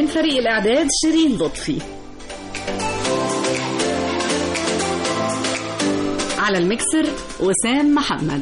فريق الإعداد شيرين لطفي على المكسر وسام محمد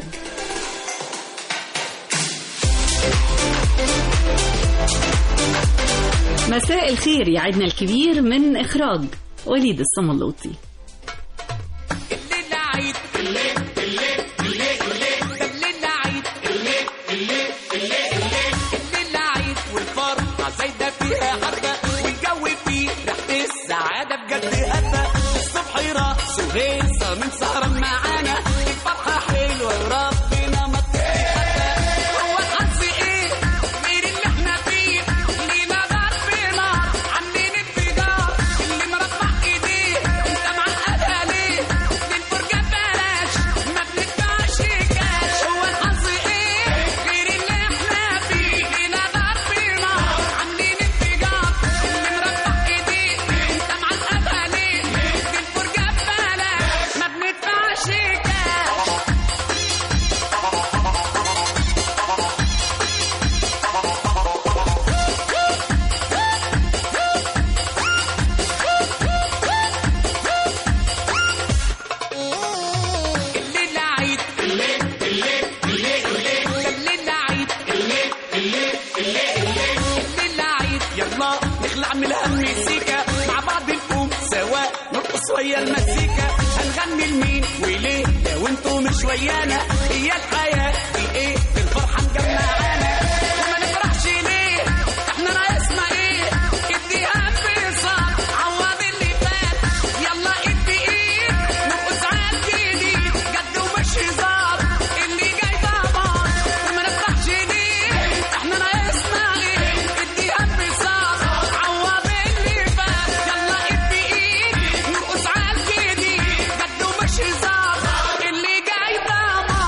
مساء الخير يا عيدنا الكبير من إخراج وليد الصملوطي الليلة عيد الليل الليل الليل الليل ده الليلة عيد الليل الليل الليل الليل الليلة عيد والفرحة زايدة فيها حبة والجو فيه ريحة السعادة بجد هبة الصبح رقص وهيصة من سهران معانا الفرحة حلوة وربنا ما تتحدى هو الحظ ايه غير اللي احنا فيه لينا ضرب نار عاملين انفجار اللي مرفع ايديه انت معقدها ليه للفرجة بلاش ما بندفعش كاش هو الحظ ايه غير اللي احنا فيه لينا ضرب نار عاملين انفجار اللي مرفع ايديه انت معقدها ليه للفرجة بلاش ما بندفعش كاش الليلة عيد الليل الليل الليل الليل ده الليلة عيد الليل الليل الليل الليل الليلة عيد يلا نخلع من المزيكا مع بعض نقوم سوا نرقص ويا المزيكا هنغني لمين وليه لو انتوا مش ويانا هي الحياة دي ايه الفرحة مجمعانا وما نفرحش ليه احنا ناقصنا ايه اديها انبساط عوض اللي فات يلا ادي ايه نرقص على الجديد جد ومش هزار اللي جاي ضمان وما نفرحش ليه احنا ناقصنا ايه اديها انبساط عوض اللي فات يلا ادي ايه نرقص على الجديد جد ومش هزار اللي جاي ضمان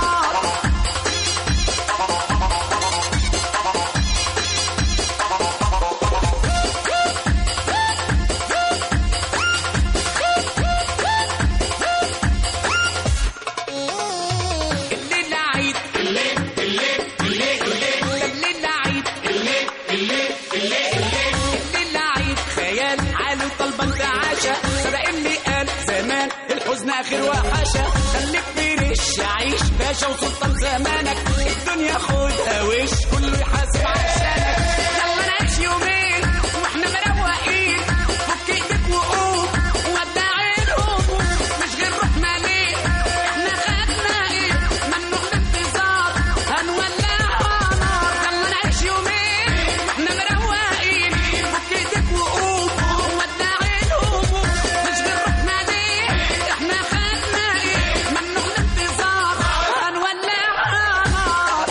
الليلة عيد الليل الليل الليل الليل ده الليلة عيد الليل الليل الليل الليل الليلة عيد خيال عالي طالبة انتعاشة صدق اللي قال زمان الحزن آخر وحشة خليك فريش عيش باشا وسلطان زمانك الدنيا خدها وش كله يحاسب عشانك يلا نعيش يومين واحنا مروقين فك ايدك وقوم ودع الهموم مش غير روحنا ليه احنا خدنا ايه ممنوع الانتظار هنولعها نار يلا نعيش يومين واحنا مروقين فك ايدك وقوم ودع الهموم مش غير روحنا ليه احنا خدنا ايه ممنوع الانتظار هنولعها نار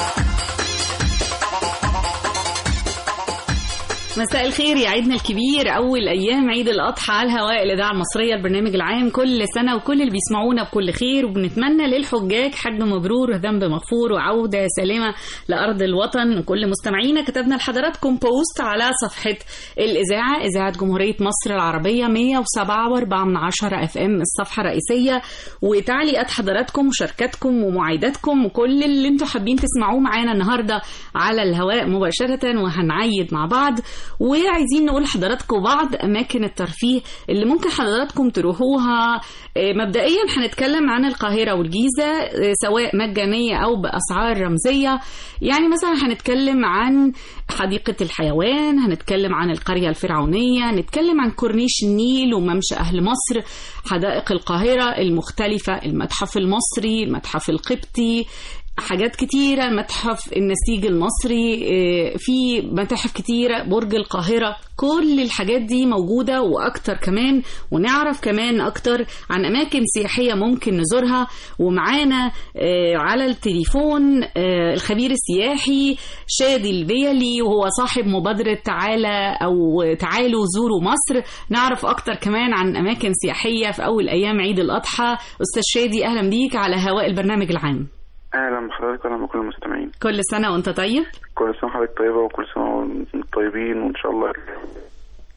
مساء الخير يا عيدنا الكبير أول أيام عيد الأضحى على الهواء الإذاعة المصرية البرنامج العام كل سنة وكل اللي بيسمعونا بكل خير وبنتمنى للحجاج حج مبرور وذنب مغفور وعودة سالمة لأرض الوطن وكل مستمعينا كتبنا لحضراتكم بوست على صفحة الإذاعة إذاعة جمهورية مصر العربية 107.4 من عشرة اف ام الصفحة الرئيسية وتعليقات حضراتكم وشاركاتكم ومعايداتكم وكل اللي انتم حابين تسمعوه معانا النهارده على الهواء مباشرة وهنعيد مع بعض وعايزين نقول لحضراتكم بعض أماكن الترفيه اللي ممكن حضراتكم تروحوها آه، مبدئيا هنتكلم عن القاهرة والجيزة آه، سواء مجانية أو بأسعار رمزية يعني مثلا هنتكلم عن حديقة الحيوان هنتكلم عن القرية الفرعونية نتكلم عن كورنيش النيل وممشى أهل مصر حدائق القاهرة المختلفة المتحف المصري المتحف القبطي حاجات كتيرة متحف النسيج المصري آه، في متاحف كتيرة برج القاهرة كل الحاجات دي موجودة وأكتر كمان ونعرف كمان أكتر عن أماكن سياحية ممكن نزورها ومعانا آه، على التليفون آه، الخبير السياحي شادي البيلي وهو صاحب مبادرة تعالى أو تعالوا زوروا مصر نعرف أكتر كمان عن أماكن سياحية في أول أيام عيد الأضحى أستاذ شادي أهلا بيك على هواء البرنامج العام اهلا بحضرتك واهلا بكل المستمعين كل سنة وأنت طيب كل سنه وحضرتك طيبه وكل سنه وانتم طيبين وان شاء الله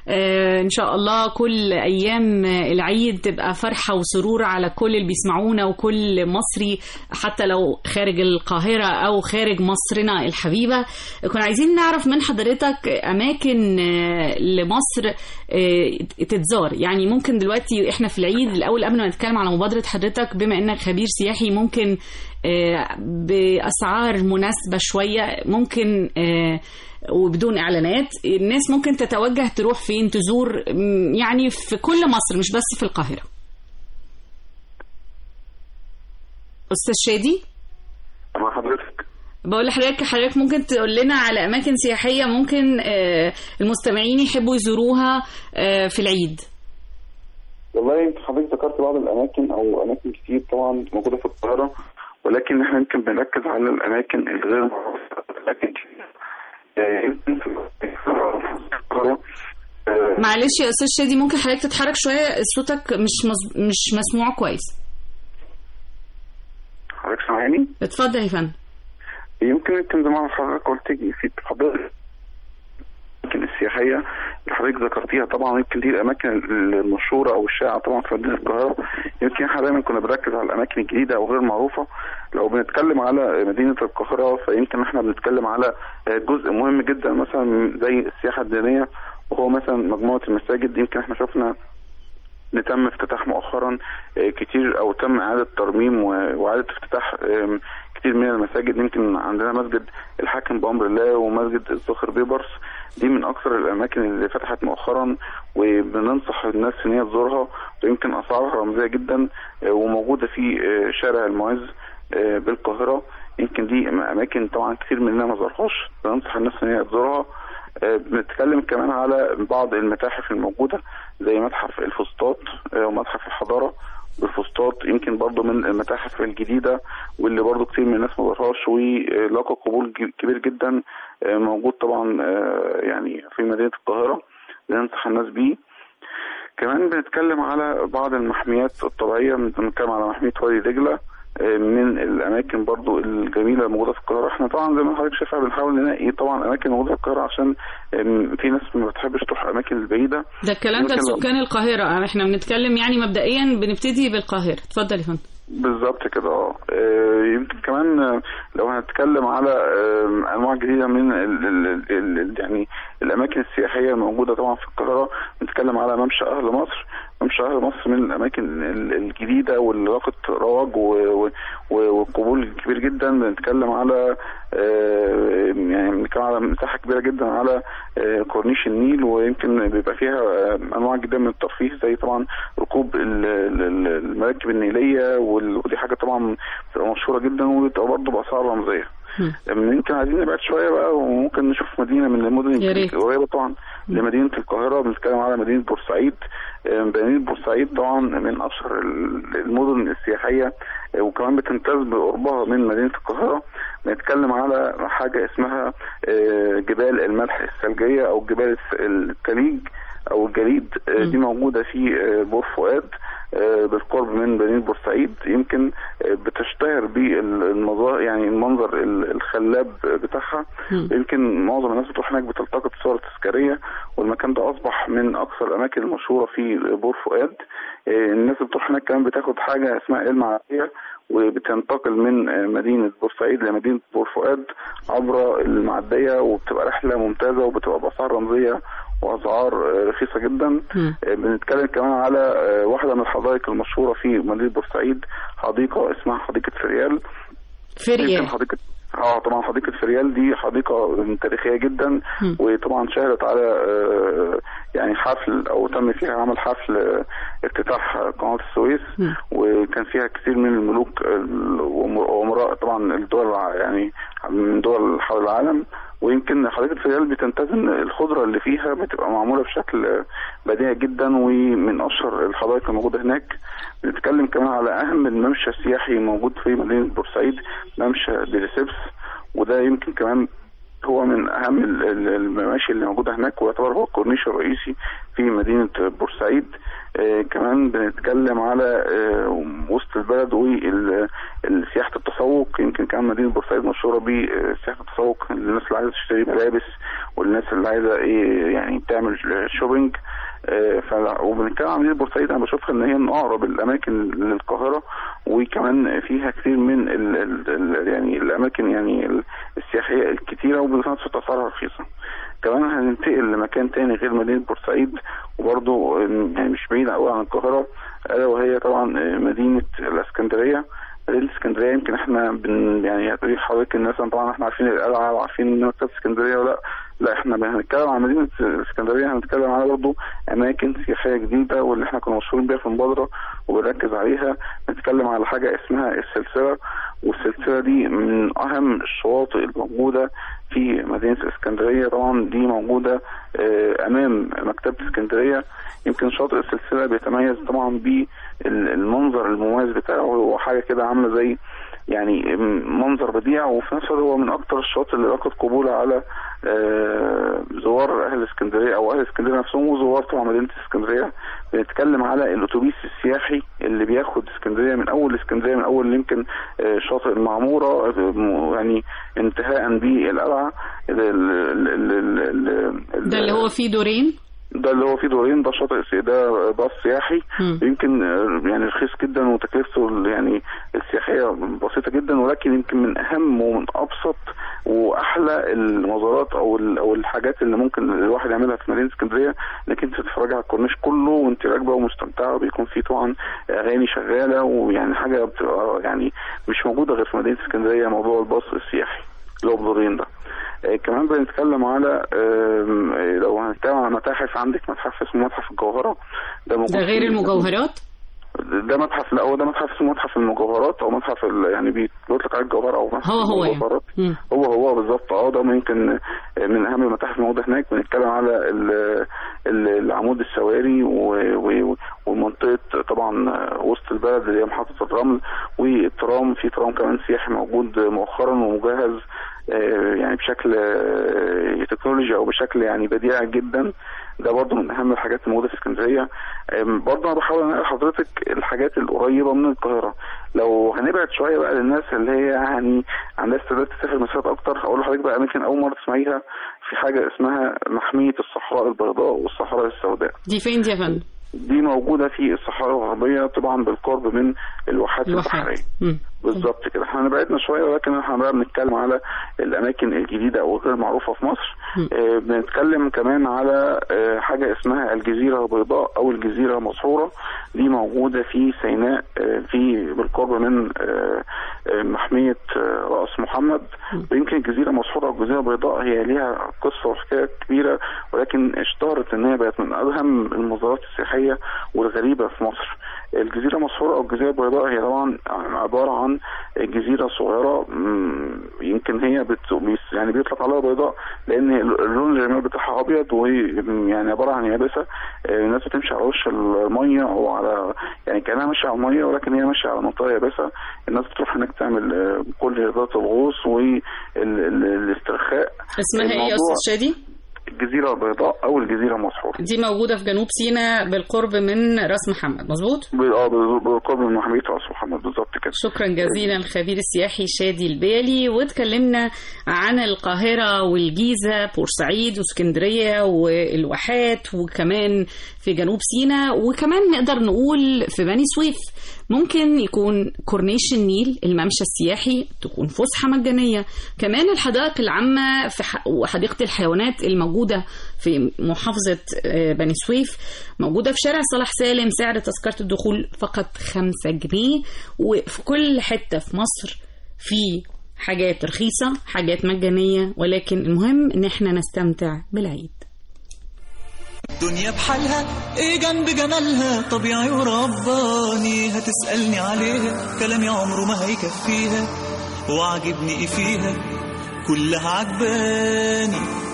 آه، ان شاء الله كل ايام آه، العيد تبقى فرحه وسرور على كل اللي بيسمعونا وكل مصري حتى لو خارج القاهره او خارج مصرنا الحبيبه كنا عايزين نعرف من حضرتك اماكن آه، لمصر آه، تتزار يعني ممكن دلوقتي احنا في العيد الاول قبل ما نتكلم على مبادره حضرتك بما انك خبير سياحي ممكن آه، باسعار مناسبه شويه ممكن آه، وبدون اعلانات الناس ممكن تتوجه تروح فين تزور م، يعني في كل مصر مش بس في القاهره استاذ شادي مع حضرتك بقول لحضرتك حضرتك ممكن تقول لنا على اماكن سياحيه ممكن آه، المستمعين يحبوا يزوروها آه، في العيد والله انت حضرتك ذكرت بعض الاماكن او اماكن كتير طبعا موجوده في القاهره ولكن احنا يمكن بنركز على الاماكن الغير معروفه اماكن كتير آه، يمكن في القاهره آه، معلش يا استاذ شادي ممكن حضرتك تتحرك شويه صوتك مش مز... مش مسموع كويس حضرتك سامعني اتفضل يا فندم يمكن يمكن زي ما حضرتك قلت في حضرتك الاماكن السياحيه اللي حضرتك ذكرتيها طبعا يمكن دي الاماكن المشهوره او الشائعه طبعا في مدينه القاهره يمكن احنا دايما كنا بنركز على الاماكن الجديده او غير معروفه لو بنتكلم على مدينه القاهره فيمكن احنا بنتكلم على جزء مهم جدا مثلا زي السياحه الدينيه وهو مثلا مجموعه المساجد يمكن احنا شفنا اللي تم افتتاح مؤخرا آه، كتير او تم اعاده ترميم و- واعاده افتتاح آم، كتير من المساجد يمكن عندنا مسجد الحاكم بامر الله ومسجد الزخر بيبرس دي من اكثر الاماكن اللي فتحت مؤخرا وبننصح الناس ان هي تزورها ويمكن اسعارها رمزيه جدا آه، وموجوده في آه، شارع المعز آه، بالقاهره يمكن دي اماكن طبعا كتير مننا ما زارهاش بننصح الناس ان هي تزورها آه، بنتكلم كمان على بعض المتاحف الموجودة زي متحف الفسطاط آه، ومتحف الحضارة بالفسطاط يمكن برضو من المتاحف الجديدة واللي برضو كتير من الناس ما زارهاش ولقى قبول ج- كبير جدا آه، موجود طبعا آه، يعني في مدينة القاهرة بننصح الناس بيه كمان بنتكلم على بعض المحميات الطبيعية بنتكلم على محمية وادي دجلة آه، من الاماكن برضو الجميله الموجوده في القاهره احنا طبعا زي ما حضرتك شايفها بنحاول نلاقي طبعا اماكن موجوده في القاهره عشان آم، في ناس ما بتحبش تروح الاماكن البعيده ده الكلام ده يمكن لو- لسكان القاهره احنا بنتكلم يعني مبدئيا بنبتدي بالقاهره اتفضل يا فندم بالظبط كده اه آه، يمكن كمان آه، لو هنتكلم على آه، انواع جديده من ال ال ال ال يعني الاماكن السياحيه الموجوده طبعا في القاهره نتكلم على ممشى اهل مصر ممشى اهل مصر من الاماكن ال- الجديده واللي لاقت رواج و- و- و- وقبول كبير جدا بنتكلم على آه، يعني بنتكلم على مساحه كبيره جدا على آه، كورنيش النيل ويمكن بيبقى فيها آه، انواع جدا من الترفيه زي طبعا ركوب ال- ال- ال- المراكب النيليه وال- ودي حاجه طبعا بتبقى مشهوره جدا وبتبقى برضه باسعار رمزيه هم. يمكن عايزين نبعد شويه بقى وممكن نشوف مدينه من المدن يا ريت. القريبه طبعا لمدينه القاهره بنتكلم على مدينه بورسعيد آه، مدينه بورسعيد طبعا من اشهر ال- المدن السياحيه آه، وكمان بتمتاز بقربها من مدينه القاهره بنتكلم على حاجه اسمها آه، جبال الملح الثلجيه او جبال الس- الثليج او الجليد آه، دي موجوده في آه، بور فؤاد آه، بالقرب من مدينه بورسعيد يمكن آه، بتشتهر بالمظاهر يعني المنظر ال- الخلاب بتاعها مم. يمكن معظم الناس بتروح هناك بتلتقط صور تذكاريه والمكان ده اصبح من اكثر الاماكن المشهوره في بور فؤاد آه، الناس اللي بتروح هناك كمان بتاخد حاجه اسمها المعديه وبتنتقل من آه، مدينه بورسعيد لمدينه بور فؤاد عبر المعديه وبتبقى رحله ممتازه وبتبقى باسعار رمزيه واسعار آه، رخيصه جدا مم. آه، بنتكلم كمان على آه، واحده من الحدائق المشهوره في مدينه بورسعيد حديقه اسمها حديقه فريال فريال يمكن حديقة اه طبعا حديقة فريال دي حديقة تاريخية جدا مم. وطبعا شهدت على آه، يعني حفل او تم فيها عمل حفل آه، افتتاح قناة السويس مم. وكان فيها كثير من الملوك ال- وأمر- وامراء طبعا الدول الع- يعني من دول حول العالم ويمكن حديقة فريال بتنتزن الخضرة اللي فيها بتبقى معمولة بشكل آه، بديع جدا ومن اشهر الحدائق الموجودة هناك بنتكلم كمان على اهم الممشى السياحي موجود في مدينة بورسعيد ممشى ديريسيبس وده يمكن كمان هو من اهم ال- ال- المماشي اللي موجوده هناك ويعتبر هو الكورنيش الرئيسي في مدينه بورسعيد آه، كمان بنتكلم على آه، وسط البلد وسياحه التسوق يمكن كمان مدينه بورسعيد مشهوره بسياحه التسوق للناس اللي عايزه تشتري ملابس والناس اللي عايزه ايه يعني تعمل شوبينج آه، ف وبنتكلم عن مدينه بورسعيد انا بشوفها ان هي من اقرب الاماكن للقاهره وكمان فيها كتير من ال ال ال يعني الاماكن يعني ال- السياحيه الكتيره وبنفس الوقت اسعارها رخيصه. كمان هننتقل لمكان تاني غير مدينه بورسعيد وبرضه يعني مش بعيد قوي عن القاهره الا وهي طبعا مدينه الاسكندريه مدينه الاسكندريه يمكن احنا بن يعني هتقولي حضرتك الناس طبعا احنا عارفين القلعه وعارفين مكتبه اسكندريه ولا لا احنا هنتكلم عن مدينه الاسكندريه هنتكلم على برضه اماكن سياحيه جديده واللي احنا كنا مشهورين بيها في المبادره وبنركز عليها نتكلم على حاجه اسمها السلسله والسلسله دي من اهم الشواطئ الموجوده في مدينه الاسكندريه طبعا دي موجوده آه، امام مكتبه اسكندريه يمكن شاطئ السلسله بيتميز طبعا بالمنظر المميز بتاعه هو حاجه كده عامله زي يعني منظر بديع وفي نفس الوقت هو من اكتر الشواطئ اللي لقت قبول على آه، زوار اهل اسكندريه او اهل اسكندريه نفسهم وزوار طبعا مدينه اسكندريه بنتكلم على الاتوبيس السياحي اللي بياخد اسكندريه من اول اسكندريه من اول يمكن آه، شاطئ المعموره آه، يعني انتهاء بالقلعه ال- ال- ال- ال- ال- ده اللي هو فيه دورين ده اللي هو فيه دورين ده شاطئ سي- ده باص سياحي مم. يمكن آه، يعني رخيص جدا وتكلفته ال- يعني السياحيه بسيطه جدا ولكن يمكن من اهم ومن ابسط واحلى المزارات او ال- او الحاجات اللي ممكن الواحد يعملها في مدينه اسكندريه انك انت تتفرجي على الكورنيش كله وانت راكبه ومستمتعه وبيكون فيه طبعا اغاني شغاله ويعني حاجه بتبقى يعني مش موجوده غير في مدينه اسكندريه موضوع الباص السياحي اللي هو بدورين ده آه، كمان بنتكلم على آم، آه، لو هنتكلم على متاحف عندك متحف اسمه متحف الجوهرة ده موجود ده غير في- المجوهرات ده متحف لا هو ده متحف اسمه متحف المجوهرات او متحف ال- يعني بيطلق عليه الجوهرة او متحف هو هو يعني. المجوهرات مم. هو هو بالظبط اه ده ممكن من اهم المتاحف الموجوده هناك بنتكلم على ال- ال- العمود السواري و- و- ومنطقه طبعا وسط البلد اللي هي محطه الرمل والترام في ترام كمان سياحي موجود مؤخرا ومجهز آه، يعني بشكل آه، تكنولوجيا او بشكل يعني بديع جدا ده برضه من اهم الحاجات الموجوده في اسكندريه آم، برضه انا بحاول انقل لحضرتك الحاجات القريبه من القاهره لو هنبعد شويه بقى للناس اللي هي يعني عندها استعداد تسافر مسافات اكتر هقول لحضرتك بقى اماكن اول مره تسمعيها في حاجه اسمها محميه الصحراء البيضاء والصحراء السوداء دي فين دي يا فندم دي موجوده في الصحراء الغربيه طبعا بالقرب من الواحات الواحات البحريه مم. بالظبط كده احنا بعدنا شويه ولكن احنا بقى بنتكلم على الاماكن الجديده او غير معروفه في مصر مم. آه بنتكلم كمان على آه حاجه اسمها الجزيره البيضاء او الجزيره المسحوره دي موجوده في سيناء آه في بالقرب من آه آه محميه آه راس محمد ويمكن الجزيره المسحوره او الجزيره البيضاء هي ليها قصه وحكايه كبيره ولكن اشتهرت ان هي بقت من اهم المزارات السياحيه والغريبه في مصر الجزيره المسحوره او الجزيره البيضاء هي طبعا عباره عن جزيره صغيره مم، يمكن هي بت... بيس- يعني بيطلق عليها بيضاء لان اللون الجمال بتاعها ابيض وهي يعني عباره عن يابسه آه، الناس بتمشي على وش الميه او على يعني كانها ماشيه على الميه ولكن هي ماشيه على منطقه يابسه الناس بتروح هناك تعمل آه، كل رياضات الغوص والاسترخاء اسمها ايه يا الموضوع- استاذ شادي الجزيره البيضاء او الجزيره المسحوره دي موجوده في جنوب سيناء بالقرب من راس محمد مظبوط ب- اه بالقرب من محميه راس محمد بالظبط كده شكرا جزيلا الخبير السياحي شادي البالي واتكلمنا عن القاهرة والجيزة بورسعيد واسكندرية والواحات وكمان في جنوب سيناء وكمان نقدر نقول في بني سويف ممكن يكون كورنيش النيل الممشى السياحي تكون فسحة مجانية كمان الحدائق العامة في ح... وحديقة الحيوانات الموجودة في محافظة آه، بني سويف موجودة في شارع صلاح سالم سعر تذكرة الدخول فقط خمسة جنيه وفي كل حتة في مصر في حاجات رخيصة حاجات مجانية ولكن المهم ان احنا نستمتع بالعيد الدنيا بحالها ايه جنب جمالها طبيعي ورباني هتسألني عليها كلامي عمره ما هيكفيها وعجبني ايه فيها كلها عجباني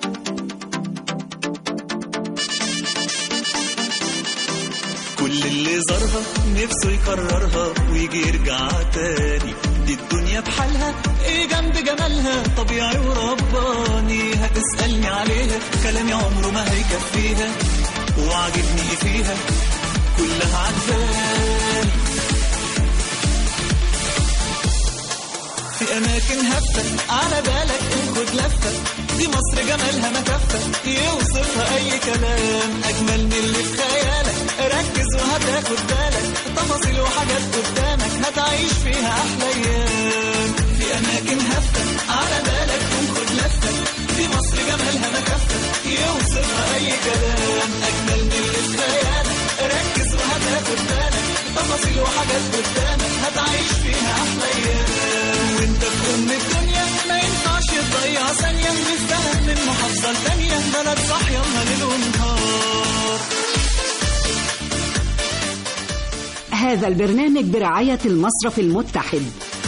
كل اللي زارها نفسه يكررها ويجي يرجع تاني دي الدنيا بحالها ايه جنب جمالها طبيعي ورباني هتسألني عليها كلامي عمره ما هيكفيها وعاجبني ايه فيها كلها عجباني في اماكن هفه على بالك خد لفه دي مصر جمالها ما كفه يوصفها اي كلام اجمل من اللي في خيالك ركز وهتاخد بالك تفاصيل وحاجات قدامك هتعيش فيها احلى ايام في اماكن هفه على بالك خد لفه دي مصر جمالها ما كفه يوصفها اي كلام اجمل من اللي في خيالك ركز وهتاخد بالك تفاصيل وحاجات قدامك هتعيش فيها احلى ايام وانت في ام الدنيا ما ينفعش تضيع ثانيه نفتهم من محافظه لتانيه بلد صاحيه ليل ونهار هذا البرنامج برعاية المصرف المتحد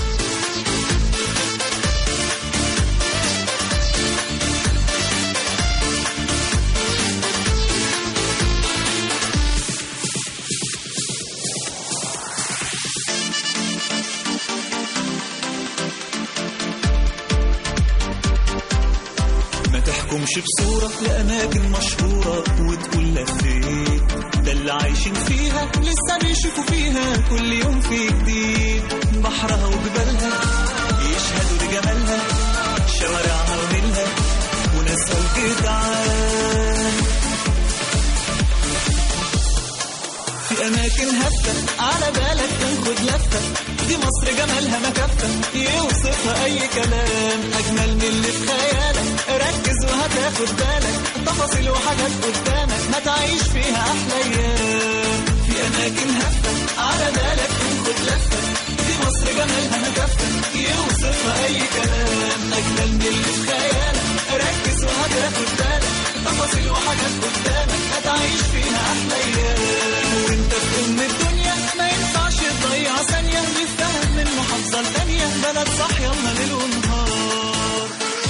ما تحكمش بصورة لأماكن مشهورة وتقول لفيت ده اللي عايشين فيها لسه بيشوفوا فيها كل يوم في جديد بحرها وجبالها يشهدوا لجمالها شوارعها ونيلها وناسها الجدعان في أماكن هفة على بالك تاخد لفة دي مصر جمالها ما كفة يوصفها أي كلام أجمل من اللي في خيالك ركز وهتاخد بالك تفاصيل وحاجات قدامك هتعيش فيها أحلى أيام في أماكن هفة على بالك تاخد لفة دي مصر جمالها ما كفة يوصفها أي كلام أجمل من اللي في خيالك ركز وهتاخد بالك تفاصيل وحاجات قدامك هتعيش فيها أحلى أيام وأنت في أم الدنيا ما ينفعش تضيع ثانية نفتهم من محافظة لتانية بلد صاحية ليل ونهار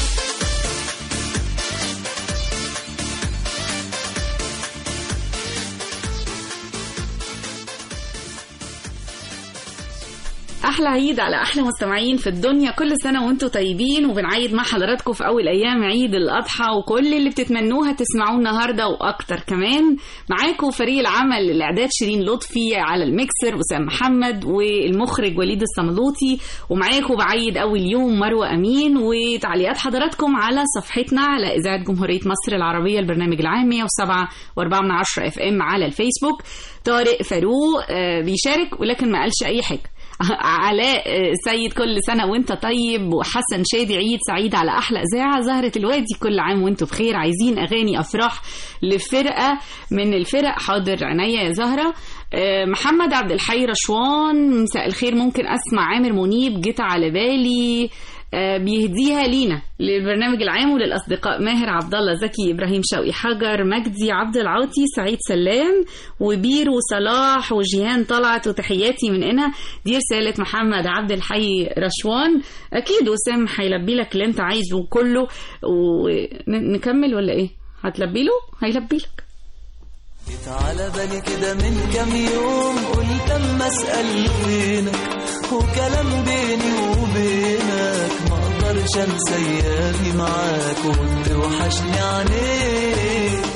احلى عيد على احلى مستمعين في الدنيا كل سنه وانتم طيبين وبنعيد مع حضراتكم في اول ايام عيد الاضحى وكل اللي بتتمنوها تسمعوه النهارده واكتر كمان معاكم فريق العمل الاعداد شيرين لطفي على الميكسر وسام محمد والمخرج وليد الصملوطي ومعاكم بعيد اول يوم مروه امين وتعليقات حضراتكم على صفحتنا على اذاعه جمهوريه مصر العربيه البرنامج العام 107 و4 من 10 اف ام على الفيسبوك طارق فاروق آه، بيشارك ولكن ما قالش اي حاجه علاء سيد كل سنة وانت طيب وحسن شادي عيد سعيد على أحلى إذاعة زهرة الوادي كل عام وانتم بخير عايزين أغاني أفراح لفرقة من الفرق حاضر عينيا يا زهرة آه، محمد عبد الحي رشوان مساء الخير ممكن أسمع عامر منيب جيت على بالي آه، بيهديها لينا للبرنامج العام وللاصدقاء ماهر عبد الله زكي ابراهيم شوقي حجر مجدي عبد العاطي سعيد سلام وبير وصلاح وجيهان طلعت وتحياتي من هنا دي رساله محمد عبد الحي رشوان اكيد وسام هيلبي لك اللي انت عايزه كله ونكمل ولا ايه هتلبي له هيلبي لك جيت على بالي كده من كام يوم قلت اما اسال فينك وكلام بيني وبينك ما اقدرش انسى ايامي معاك وانت وحشني عليك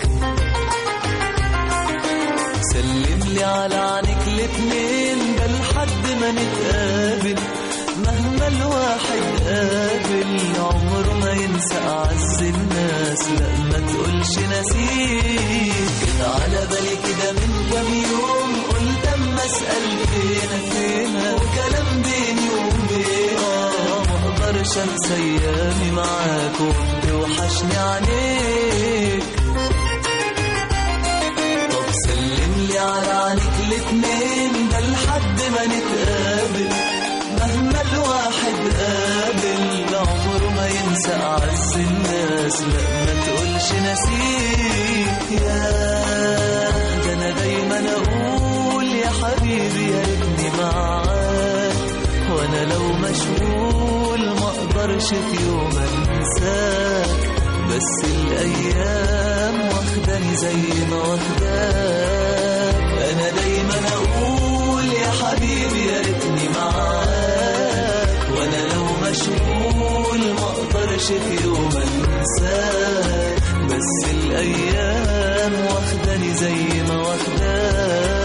سلم لي على عينيك الاتنين ده لحد ما نتقابل مهما الواحد قابل عمره ما ينسى أعز الناس لا ما تقولش نسيك جيت على بالي كده من كام يوم قلت اما اسأل فينا فينا وكلام بيني وبينك آه ما اقدرش انسى ايامي معاك وانت وحشني عليك طب سلم لي على عينيك الاتنين ده لحد ما نتقابل مهما الواحد قابل عمره ما ينسى أعز الناس لا ما تقولش نسيك يا ده أنا دايما أقول يا حبيبي يا ابني معاك وأنا لو مشغول ما أقدرش في يوم أنساك بس الأيام واخداني زي ما واخداك أنا دايما أقول اقدرش في يوم انساك بس الايام واخداني زي ما واخداك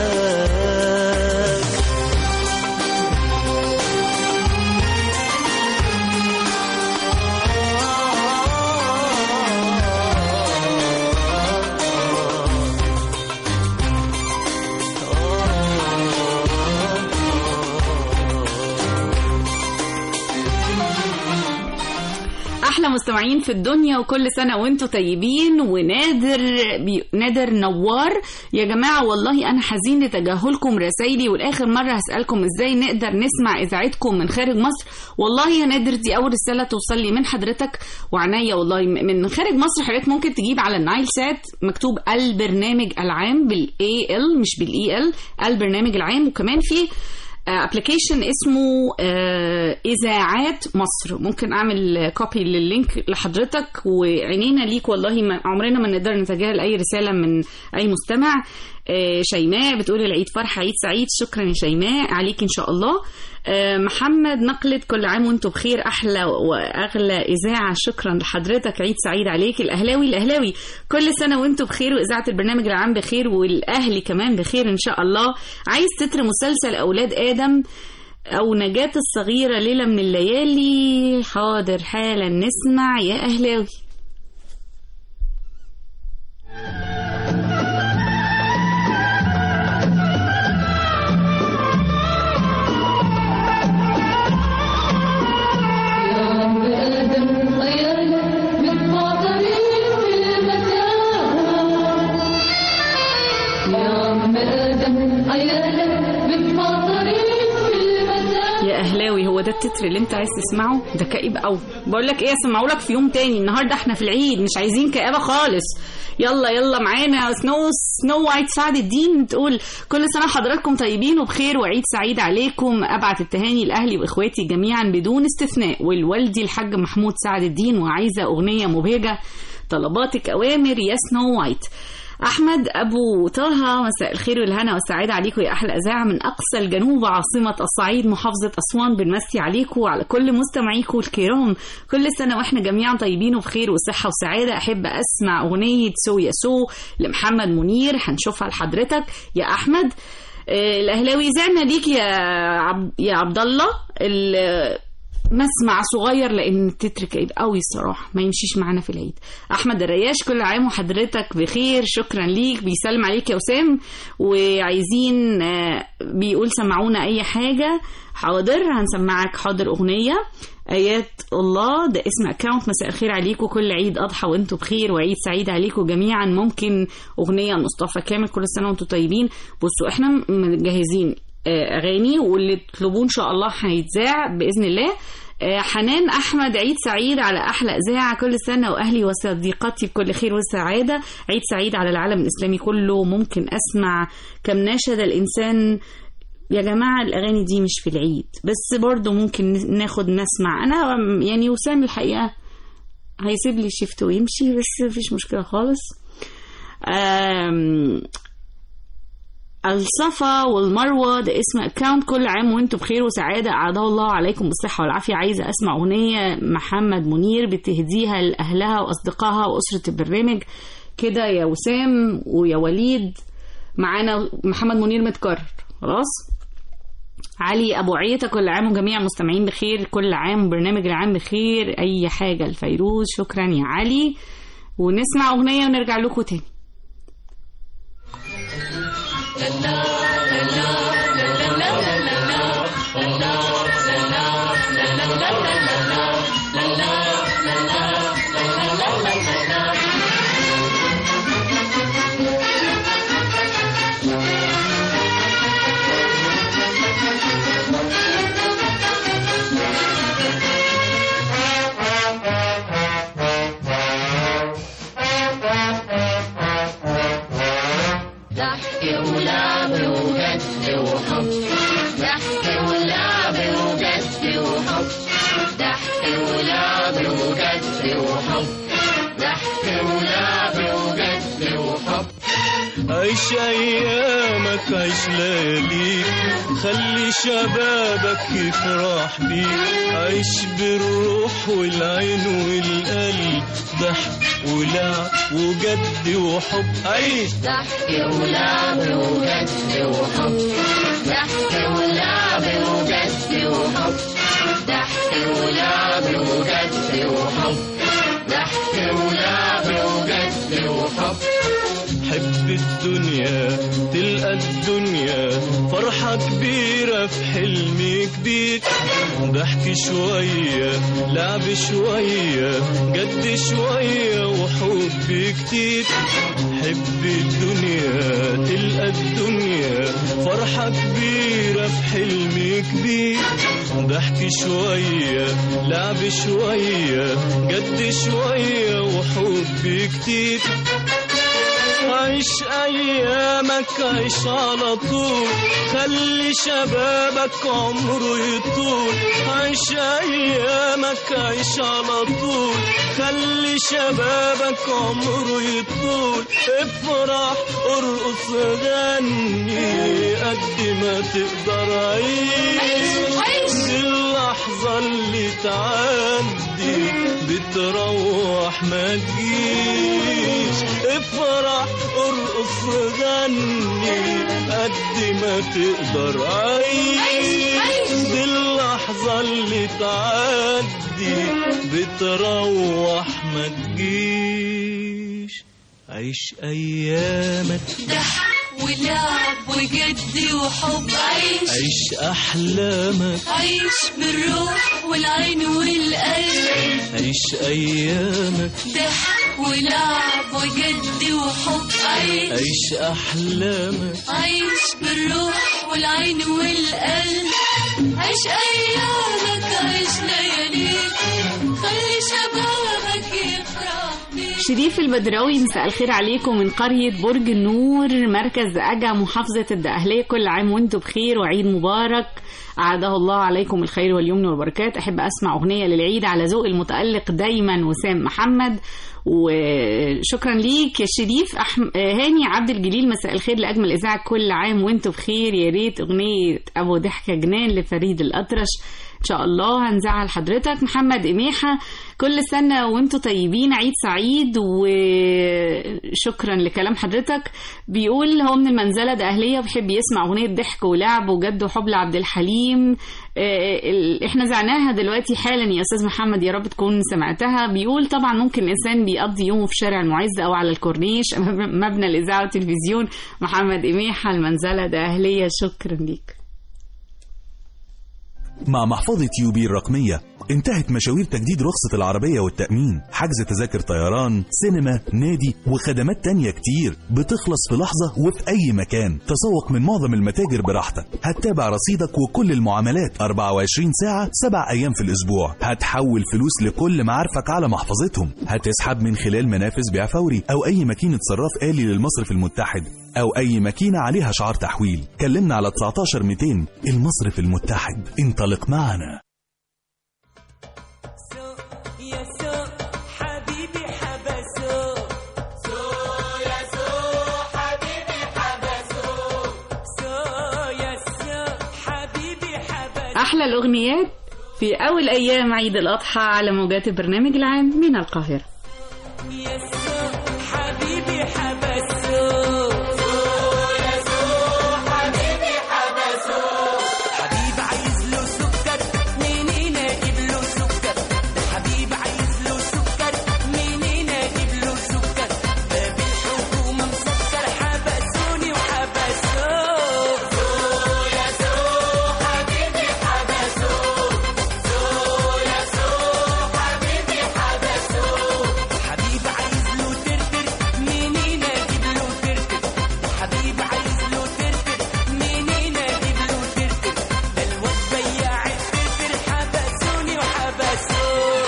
احلى مستمعين في الدنيا وكل سنه وانتم طيبين ونادر بي... نادر نوار يا جماعه والله انا حزين لتجاهلكم رسايلي والاخر مره هسالكم ازاي نقدر نسمع اذاعتكم من خارج مصر والله يا نادر دي اول رساله توصل لي من حضرتك وعناية والله من خارج مصر حضرتك ممكن تجيب على النايل سات مكتوب البرنامج العام بالاي ال مش بالاي ال البرنامج العام وكمان في ابلكيشن اسمه آه، اذاعات مصر ممكن اعمل كوبي لللينك لحضرتك وعينينا ليك والله ما عمرنا ما نقدر نتجاهل اي رساله من اي مستمع آه، شيماء بتقول العيد فرحه عيد سعيد شكرا يا شيماء عليك ان شاء الله آه، محمد نقلت كل عام وانتم بخير احلى واغلى اذاعه شكرا لحضرتك عيد سعيد عليك الاهلاوي الاهلاوي كل سنه وانتم بخير واذاعه البرنامج العام بخير والاهلي كمان بخير ان شاء الله عايز تتر مسلسل اولاد ادم او نجاة الصغيرة ليلة من الليالي حاضر حالا نسمع يا اهلاوي يا اهلاوي هو ده التتر اللي انت عايز تسمعه ده كئيب قوي بقول لك ايه اسمعه لك في يوم تاني النهارده احنا في العيد مش عايزين كآبة خالص يلا يلا معانا سنو سنو وايت سعد الدين تقول كل سنه حضراتكم طيبين وبخير وعيد سعيد عليكم ابعت التهاني لاهلي واخواتي جميعا بدون استثناء والوالدي الحاج محمود سعد الدين وعايزه اغنيه مبهجه طلباتك اوامر يا سنو وايت احمد ابو طه مساء الخير والهنا والسعاده عليكم يا احلى اذاعه من اقصى الجنوب عاصمه الصعيد محافظه اسوان بنمسي عليكم وعلى كل مستمعيكم الكرام كل سنه واحنا جميعا طيبين وبخير وصحه وسعاده احب اسمع اغنيه سو يا سو لمحمد منير هنشوفها لحضرتك يا احمد آه، الاهلاوي زعنا ليك يا عب... يا عبد الله ال- مسمع صغير لان التتر كئيب قوي الصراحه ما يمشيش معانا في العيد احمد الرياش كل عام وحضرتك بخير شكرا ليك بيسلم عليك يا وسام وعايزين آه، بيقول سمعونا اي حاجه حاضر هنسمعك حاضر اغنيه ايات الله ده اسم اكونت مساء الخير عليكم كل عيد اضحى وانتم بخير وعيد سعيد عليكم جميعا ممكن اغنيه لمصطفى كامل كل سنه وانتم طيبين بصوا احنا مجهزين آه، اغاني واللي تطلبوه ان شاء الله هيتذاع باذن الله آه، حنان احمد عيد سعيد على احلى اذاعه كل سنه واهلي وصديقاتي بكل خير وسعاده عيد سعيد على العالم الاسلامي كله ممكن اسمع كم ناشد الانسان يا جماعة الأغاني دي مش في العيد بس برضو ممكن ناخد نسمع أنا يعني وسام الحقيقة هيسيب لي شيفت ويمشي بس مفيش مشكلة خالص آم، الصفا والمروة ده اسم اكونت كل عام وانتم بخير وسعادة أعاده الله عليكم بالصحة والعافية عايزة أسمع أغنية محمد منير بتهديها لأهلها وأصدقائها وأسرة البرنامج كده يا وسام ويا وليد معانا محمد منير متكرر خلاص علي ابو عيطه كل عام وجميع المستمعين بخير كل عام برنامج العام بخير اي حاجه لفيروز شكرا يا علي ونسمع اغنيه ونرجع لكم تاني ضحك ولعب وجد وحب ضحك ولعب وجد وحب ضحك ولعب وجد وحب ضحك ولعب وجد وحب عيش ايامك عيش لياليك خلي شبابك يفرح بيك عيش بالروح والعين والقلب ضحك ولعب وجد وحب عيش ضحك ولعب وجد وحب ضحك ولعب وجد وحب ضحك ولعب وجد وحب ضحك ولعب وجد وحب حب الدنيا تلقى الدنيا فرحة كبيرة في حلم كبير ضحك شوية لعب شوية جد شوية وحب كتير حب الدنيا تلقى الدنيا فرحة كبيرة في حلم كبير ضحك شوية لعب شوية جد شوية وحب كتير عيش ايامك عيش على طول خلي شبابك عمره يطول عيش ايامك عيش على طول خلي شبابك عمره يطول افرح ارقص غني قد ما تقدر عيش دي اللحظة اللي تعدي بتروح ما تجيش افرح ارقص غني قد ما تقدر عيش دي اللحظة اللي تعدي بتروح ما تجيش عيش ايامك ضحك ولعب وجد وحب عيش عيش احلامك عيش بالروح والعين والقلب عيش ايامك ضحك ولعب وجد وحب عيش عيش احلامك عيش بالروح والعين والقلب عيش ايامك عيش لياليك خلي شبابك يفرح بيك شريف البدراوي مساء الخير عليكم من قرية برج النور مركز أجا محافظة الدقهلية كل عام وانتم بخير وعيد مبارك أعاده الله عليكم الخير واليمن والبركات أحب أسمع أغنية للعيد على ذوق المتألق دايما وسام محمد وشكرا ليك يا شريف أحم... هاني عبد الجليل مساء الخير لأجمل إذاعة كل عام وانتم بخير يا ريت أغنية أبو ضحكة جنان لفريد الأطرش ان شاء الله هنزعل حضرتك محمد إميحة كل سنة وانتم طيبين عيد سعيد وشكرا لكلام حضرتك بيقول هو من المنزلة ده أهلية بيحب يسمع أغنية ضحك ولعب وجد وحب لعبد الحليم آه، ال- احنا زعناها دلوقتي حالا يا أستاذ محمد يا رب تكون سمعتها بيقول طبعا ممكن الإنسان بيقضي يومه في شارع المعز أو على الكورنيش مبنى الإذاعة والتلفزيون محمد إميحة المنزلة ده أهلية شكرا ليك مع محفظة يوبي الرقمية انتهت مشاوير تجديد رخصة العربية والتأمين حجز تذاكر طيران سينما نادي وخدمات تانية كتير بتخلص في لحظة وفي أي مكان تسوق من معظم المتاجر براحتك هتتابع رصيدك وكل المعاملات 24 ساعة 7 أيام في الأسبوع هتحول فلوس لكل معارفك على محفظتهم هتسحب من خلال منافذ بيع فوري أو أي ماكينة صراف آلي للمصرف المتحد أو أي ماكينة عليها شعار تحويل كلمنا على 19 200 المصرف المتحد انطلق معنا يا سوق حبيبي حبسوه سوق يا سوق حبيبي حبسوه سوق يا سوق حبيبي حبسوه أحلى الأغنيات في أول أيام عيد الأضحى على موجات البرنامج العام من القاهرة يا سوق حبيبي حبسوه سوق يا سوق حبيبي حبسوه حبيب عايز له سكر منين اجيب له سكر ده حبيب عايز له سكر منين اجيب له سكر باب الحكومه مسكر حبسوني وحبسوه سوق يا سوق حبيبي حبسوه سوق يا سوق حبيبي حبسوه حبيب عايز له ترتر منين اجيب له ترتر حبيب عايز له ترتر منين اجيب له ترتر ده الواد بياع الترتر حبسوني وحبسوه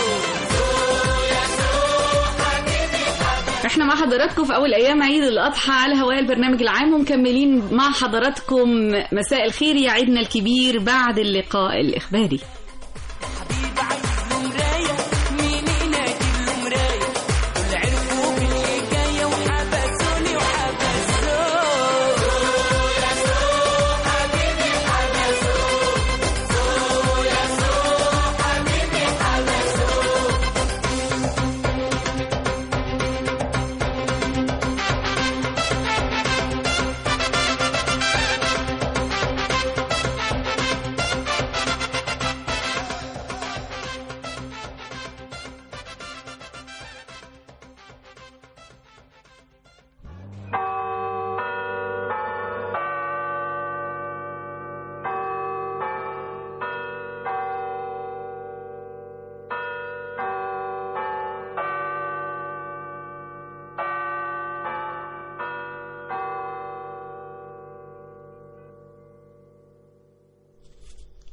احنا مع حضراتكم في أول أيام عيد الأضحى على هواء البرنامج العام ومكملين مع حضراتكم مساء الخير يا عيدنا الكبير بعد اللقاء الإخباري حبيب عايز له مرايه منين اجيب له مرايه دول عرفوا بالحكايه وحبسوني وحبسوه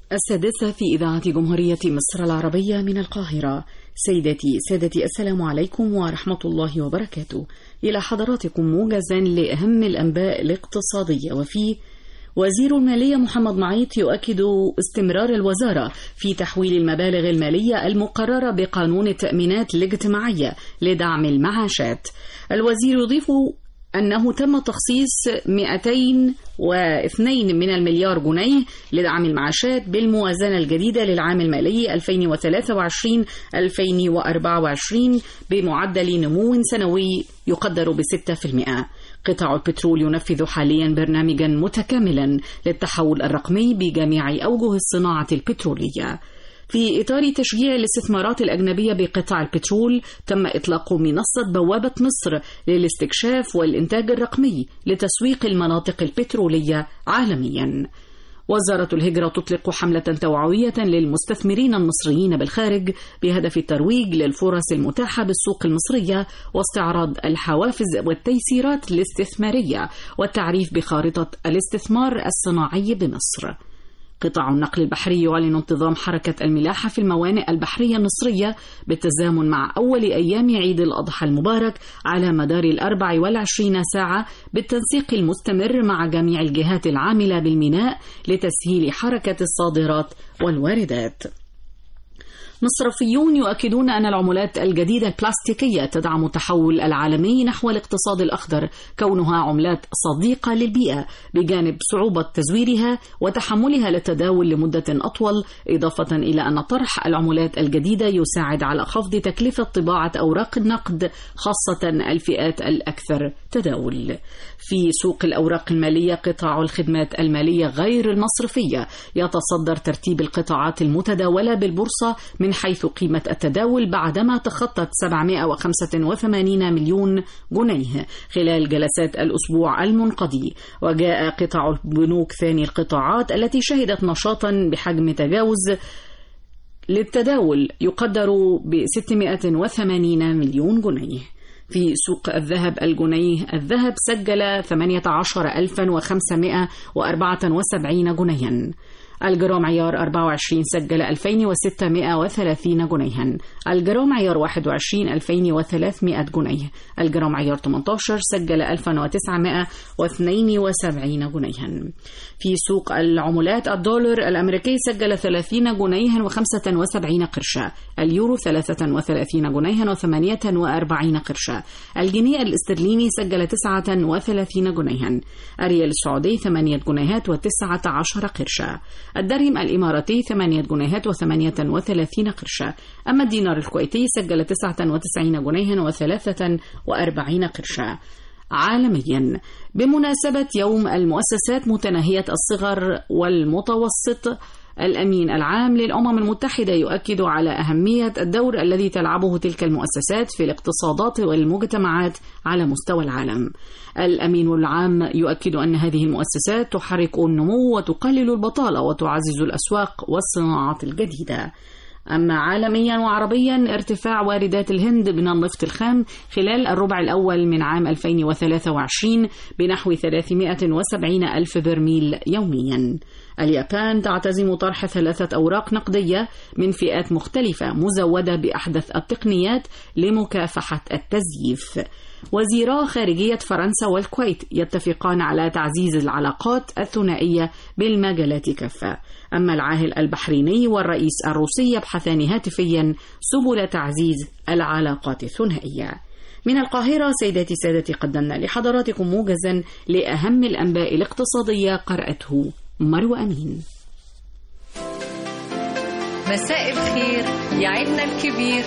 السادسة في إذاعة جمهورية مصر العربية من القاهرة سيدتي سادتي السلام عليكم ورحمة الله وبركاته إلى حضراتكم موجزا لأهم الأنباء الاقتصادية وفيه وزير المالية محمد معيط يؤكد استمرار الوزارة في تحويل المبالغ المالية المقررة بقانون التأمينات الاجتماعية لدعم المعاشات الوزير يضيف أنه تم تخصيص 202 من المليار جنيه لدعم المعاشات بالموازنة الجديدة للعام المالي 2023-2024 بمعدل نمو سنوي يقدر ب 6%. قطاع البترول ينفذ حاليا برنامجا متكاملا للتحول الرقمي بجميع أوجه الصناعة البترولية. في إطار تشجيع الاستثمارات الأجنبية بقطاع البترول تم إطلاق منصة بوابة مصر للاستكشاف والإنتاج الرقمي لتسويق المناطق البترولية عالميا. وزارة الهجرة تطلق حملة توعوية للمستثمرين المصريين بالخارج بهدف الترويج للفرص المتاحة بالسوق المصرية واستعراض الحوافز والتيسيرات الاستثمارية والتعريف بخارطة الاستثمار الصناعي بمصر. قطاع النقل البحري يعلن انتظام حركة الملاحة في الموانئ البحرية المصرية بالتزامن مع أول أيام عيد الأضحى المبارك على مدار الأربع والعشرين ساعة بالتنسيق المستمر مع جميع الجهات العاملة بالميناء لتسهيل حركة الصادرات والواردات. مصرفيون يؤكدون أن العملات الجديدة البلاستيكية تدعم التحول العالمي نحو الاقتصاد الأخضر كونها عملات صديقة للبيئة بجانب صعوبة تزويرها وتحملها للتداول لمدة أطول إضافة إلى أن طرح العملات الجديدة يساعد على خفض تكلفة طباعة أوراق النقد خاصة الفئات الأكثر تداول في سوق الأوراق المالية قطاع الخدمات المالية غير المصرفية يتصدر ترتيب القطاعات المتداولة بالبورصة من حيث قيمة التداول بعدما تخطت 785 مليون جنيه خلال جلسات الأسبوع المنقضي وجاء قطاع البنوك ثاني القطاعات التي شهدت نشاطا بحجم تجاوز للتداول يقدر ب 680 مليون جنيه في سوق الذهب الجنيه الذهب سجل 18574 جنيها الجرام عيار 24 سجل 2630 جنيها الجرام عيار 21 2300 جنيه الجرام عيار 18 سجل 1972 جنيها في سوق العملات الدولار الأمريكي سجل 30 جنيها و75 قرشا اليورو 33 جنيها و48 قرشا الجنيه الاسترليني سجل 39 جنيها الريال السعودي 8 جنيهات و19 قرشا الدرهم الإماراتي 8 جنيهات و38 قرشا أما الدينار الكويتي سجل 99 جنيها و43 قرشا عالميا بمناسبة يوم المؤسسات متناهية الصغر والمتوسط الأمين العام للأمم المتحدة يؤكد على أهمية الدور الذي تلعبه تلك المؤسسات في الاقتصادات والمجتمعات على مستوى العالم. الأمين العام يؤكد أن هذه المؤسسات تحرك النمو وتقلل البطالة وتعزز الأسواق والصناعات الجديدة. أما عالميا وعربيا ارتفاع واردات الهند من النفط الخام خلال الربع الأول من عام 2023 بنحو 370 ألف برميل يوميا اليابان تعتزم طرح ثلاثة أوراق نقدية من فئات مختلفة مزودة بأحدث التقنيات لمكافحة التزييف وزيرا خارجية فرنسا والكويت يتفقان على تعزيز العلاقات الثنائية بالمجالات كافة أما العاهل البحريني والرئيس الروسي يبحثان هاتفيا سبل تعزيز العلاقات الثنائية من القاهرة سيداتي سادتي قدمنا لحضراتكم موجزا لأهم الأنباء الاقتصادية قرأته مروى أمين مساء الخير يا عيدنا الكبير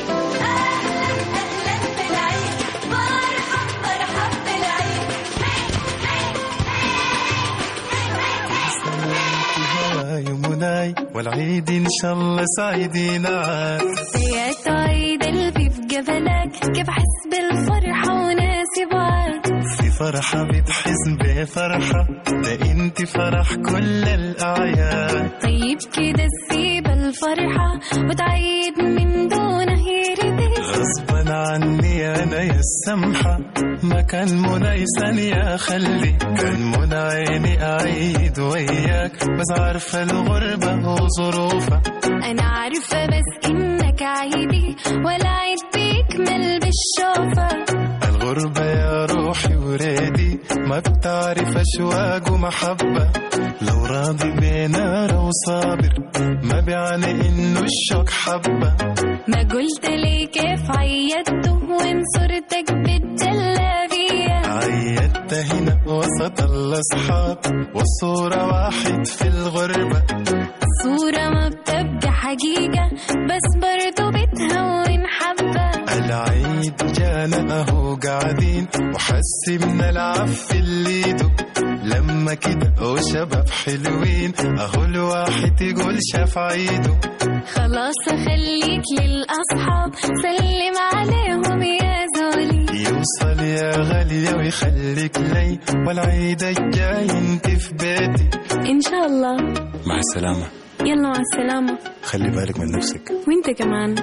يومناي والعيد ان شاء الله سعيدين عاد يا سعيد قلبي في جبلك كيف احس بالفرحة وناسي بعد في فرحة بتحس بفرحة ده انت فرح كل الأعياد طيب كده تسيب الفرحة وتعيد من دونه يريدك غصبا عني أنا يا السمحة ما كان منى ثانية خلي كان منى عيني أعيد وياك بس عارفة الغربة وظروفها انا عارفة بس انك عيدي ولا عيد بيكمل بالشوفة الغربة يا روحي وريدي ما بتعرف أشواق ومحبة لو راضي بينا لو صابر ما بيعني إنه الشوق حبة ما قلت لي كيف عيدته وين صورتك بالجلابية عيدت هنا وسط الأصحاب والصورة واحد في الغربة صورة ما بتبقى حقيقة بس برضو بتهون حبة العيد جانا اهو قاعدين وحسي من العف اللي يدو لما كده وشباب حلوين اهو الواحد يقول شاف عيده خلاص خليك للأصحاب سلم عليهم يا زولي يوصل يا غالية ويخليك لي والعيد الجاي انت في بيتي إن شاء الله مع السلامة يلا مع السلامة خلي بالك من نفسك وانت كمان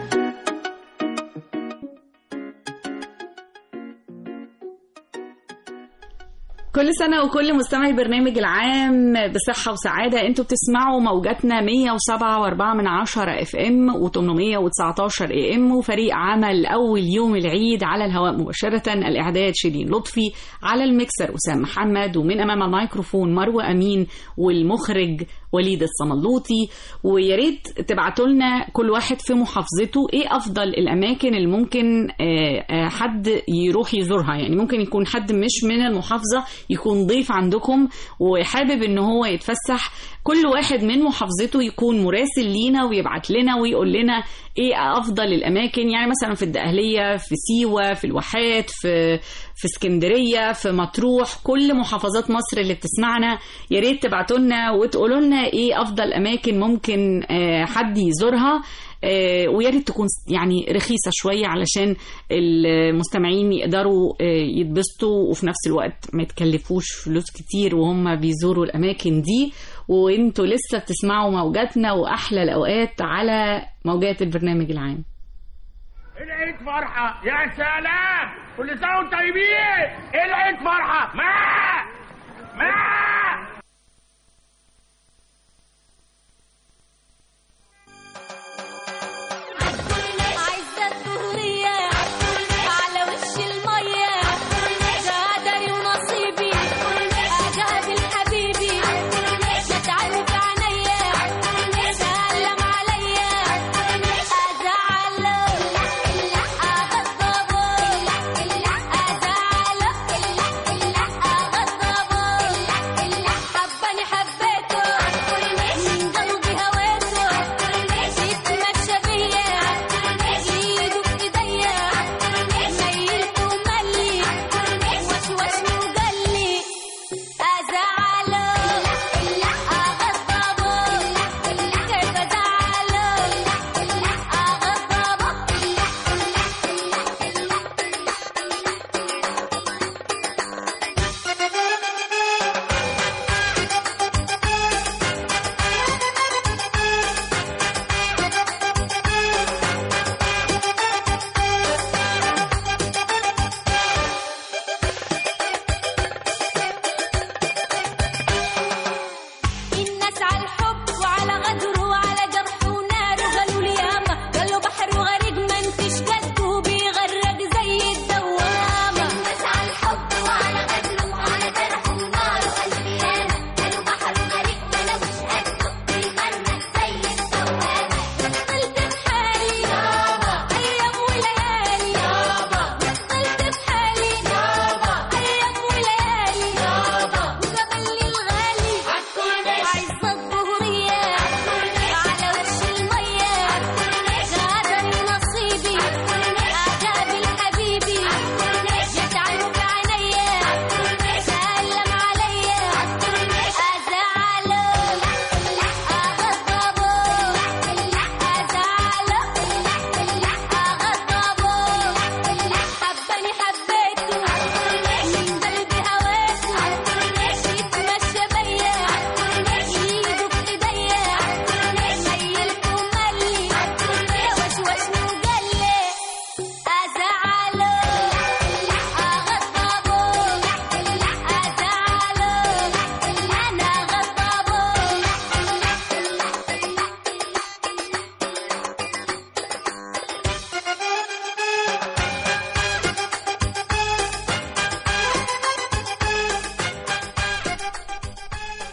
كل سنة وكل مستمعي البرنامج العام بصحة وسعادة انتوا بتسمعوا موجاتنا 107.4 من 10 اف ام و819 اي ام وفريق عمل اول يوم العيد على الهواء مباشرة الاعداد شيرين لطفي على المكسر اسام محمد ومن امام الميكروفون مروة امين والمخرج وليد الصملوطي ويا ريت تبعتوا لنا كل واحد في محافظته ايه افضل الاماكن اللي ممكن آه، آه، حد يروح يزورها يعني ممكن يكون حد مش من المحافظه يكون ضيف عندكم وحابب ان هو يتفسح كل واحد من محافظته يكون مراسل لينا ويبعت لنا ويقول لنا ايه افضل الاماكن يعني مثلا في الدقهليه في سيوه في الواحات في في اسكندريه في مطروح كل محافظات مصر اللي بتسمعنا يا ريت تبعتوا لنا وتقولوا لنا ايه افضل اماكن ممكن آه، حد يزورها آه، ويا ريت تكون يعني رخيصه شويه علشان المستمعين يقدروا آه، يتبسطوا وفي نفس الوقت ما يتكلفوش فلوس كتير وهم بيزوروا الاماكن دي وانتوا لسه بتسمعوا موجاتنا واحلى الاوقات على موجات البرنامج العام العيد فرحة يا سلام كل سنة وانتم طيبين العيد فرحة ما ما عايزة الدهرية على وش المية قدري ونصيبي أقابل حبيبي متعب في عينيا سلم عليا أزعله أغضبه أزعله أغضبه